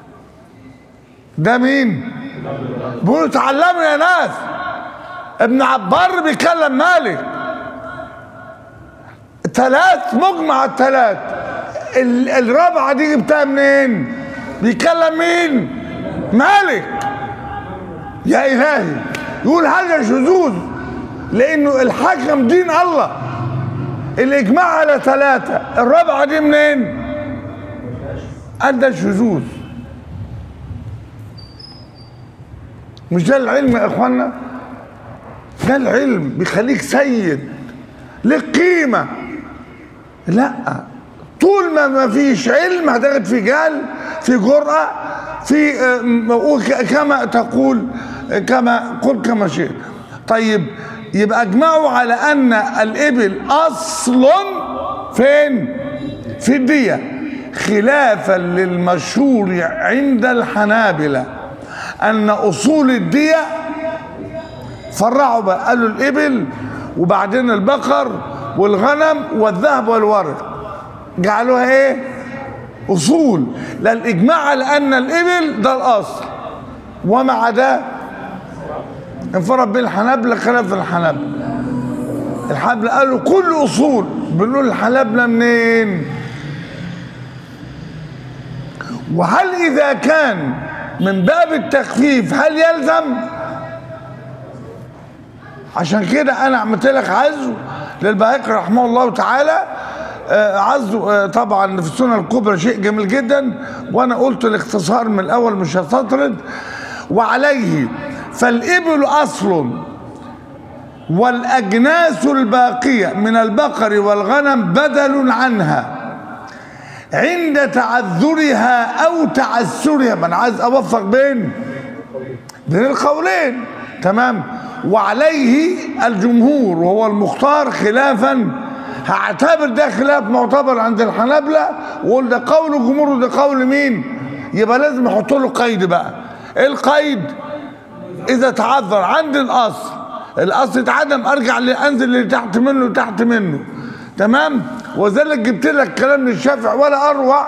ده مين؟ بيقولوا تعلموا يا ناس ابن عبار بيكلم مالك ثلاث مجمع الثلاث ال- الرابعة دي جبتها منين؟ بيكلم مين؟ مالك يا إلهي يقول هذا شذوذ لأنه الحكم دين الله الإجماع على ثلاثة الرابعة دي منين؟ أدى شذوذ مش ده العلم يا إخوانا؟ ده العلم بيخليك سيد لك قيمة لا طول ما ما فيش علم هتاخد في جهل في جرأة في آم، وك- كما تقول كما قل كما شئت طيب يبقى اجمعوا على ان الابل اصل فين في الدية خلافا للمشهور عند الحنابلة ان اصول الدية فرعوا بقى قالوا الابل وبعدين البقر والغنم والذهب والورق جعلوها ايه اصول لا الاجماع على ان الابل ده الاصل وما عداه انفرد به الحنابلة خلاف الحنابلة الحنابلة قالوا كل اصول بنقول الحنابلة منين وهل اذا كان من باب التخفيف هل يلزم عشان كده انا عملت لك عزو للبهيق رحمه الله تعالى آه، عزو آه، طبعا في السنه الكبرى شيء جميل جدا وانا قلت الاختصار من الاول مش هستطرد وعليه فالابل اصل والاجناس الباقيه من البقر والغنم بدل عنها عند تعذرها او تعسرها ما انا عايز اوفق بين بين القولين تمام وعليه الجمهور وهو المختار خلافا هعتبر ده خلاف معتبر عند الحنابلة واقول ده قول الجمهور وده قول مين يبقى لازم احط له قيد بقى ايه القيد اذا تعذر عند الاصل الاصل اتعدم ارجع انزل اللي تحت منه تحت منه تمام وذلك جبت لك كلام للشافعي ولا اروع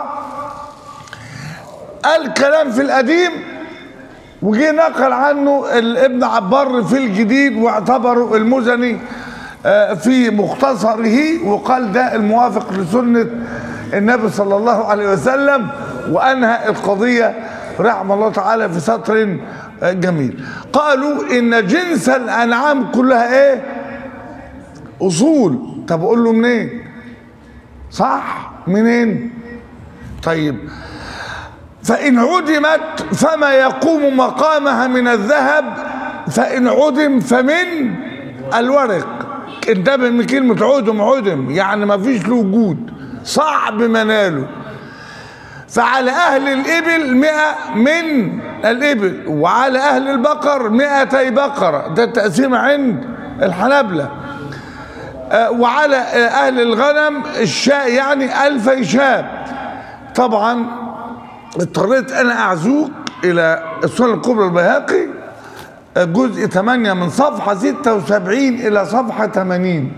قال كلام في القديم وجي نقل عنه ابن عبار في الجديد واعتبره المزني آه، في مختصره وقال ده الموافق لسنة النبي صلى الله عليه وسلم وأنهى القضية رحمه الله تعالى في سطر آه، جميل قالوا إن جنس الأنعام كلها إيه أصول طب أقول له منين صح منين طيب فإن عدمت فما يقوم مقامها من الذهب فإن عدم فمن الورق انتبه من كلمة عدم عدم يعني ما فيش له وجود صعب مناله فعلى أهل الإبل مئة من الإبل وعلى أهل البقر مئتي بقرة ده التقسيم عند الحنابلة آه، وعلى آه، أهل الغنم الشاء يعني ألفي شاة طبعا اضطريت انا اعزوك الى السنه الكبرى البيهقي جزء 8 من صفحه 76 الى صفحه 80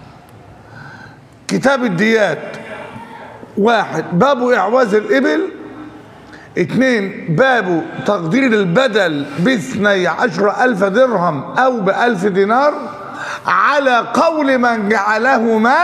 كتاب الديات واحد باب اعواز الابل اثنين باب تقدير البدل باثني عشر الف درهم او بالف دينار على قول من جعلهما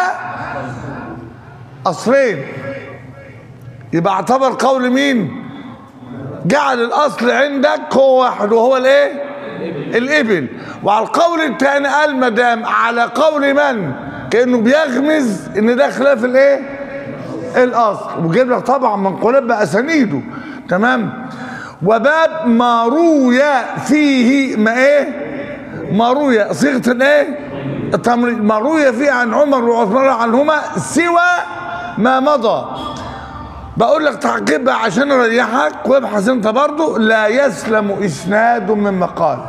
اصلين يبقى اعتبر قول مين جعل الاصل عندك هو واحد وهو الايه الابل وعلى القول الثاني قال ما دام على قول من كانه بيغمز ان ده خلاف الايه الاصل وجايب لك طبعا منقولات باسانيده تمام وباب ما روي فيه ما ايه ما روي صيغه الايه التمريض ما روي فيه عن عمر وعثمان عنهما سوى ما مضى بقول لك تعقيب بقى عشان اريحك وابحث انت برضه لا يسلم اسناد من مقال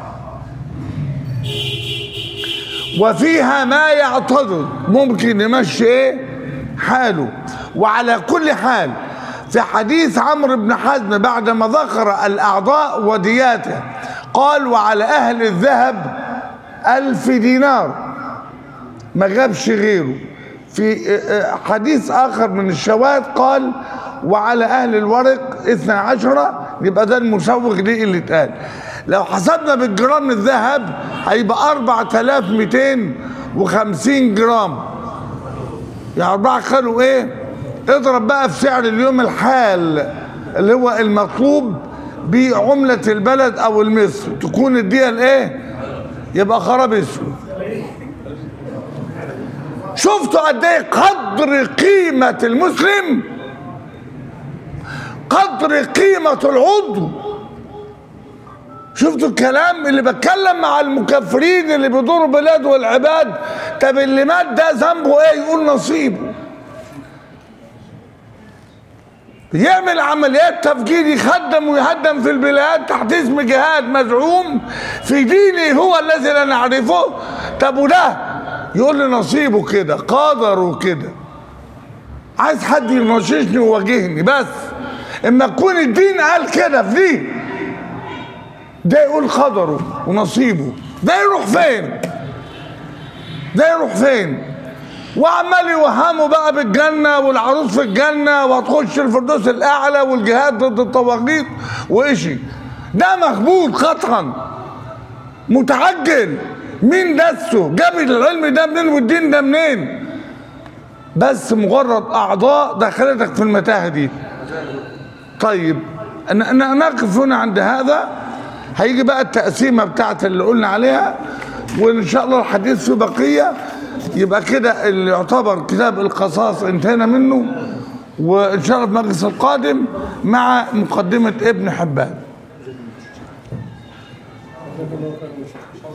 وفيها ما يعتضد ممكن يمشي ايه حاله وعلى كل حال في حديث عمرو بن حزم بعدما ذكر الاعضاء ودياته قال وعلى اهل الذهب الف دينار ما جابش غيره في حديث اخر من الشواذ قال وعلى اهل الورق اثنى عشرة يبقى ده المسوغ ليه اللي اتقال لو حسبنا بالجرام الذهب هيبقى 4250 جرام يعني أربعة خلوا إيه؟ اضرب بقى في سعر اليوم الحال اللي هو المطلوب بعملة البلد أو المصر تكون الدية الإيه؟ يبقى خراب اسود شفتوا قد إيه قدر قيمة المسلم قدر قيمة العضو شفتوا الكلام اللي بتكلم مع المكفرين اللي بيضروا البلاد والعباد طب اللي مات ده ذنبه ايه يقول نصيبه يعمل عمليات تفجير يخدم ويهدم في البلاد تحت اسم جهاد مزعوم في ديني هو الذي لا نعرفه طب وده يقول لي نصيبه كده قدره كده عايز حد ينششني ويواجهني بس اما يكون الدين قال كده في دي ده يقول قدره ونصيبه ده يروح فين ده يروح فين وعمال يوهموا بقى بالجنة والعروس في الجنة وهتخش الفردوس الأعلى والجهاد ضد الطواغيت وإشي ده مخبوط قطعا متعجل مين دسه جاب العلم ده منين والدين ده منين بس مجرد أعضاء دخلتك في المتاهة دي طيب نقف هنا عند هذا هيجي بقى التقسيمه بتاعت اللي قلنا عليها وان شاء الله الحديث فيه بقيه يبقى كده اللي يعتبر كتاب القصاص انتهينا منه وان شاء الله في المجلس القادم مع مقدمه ابن حبان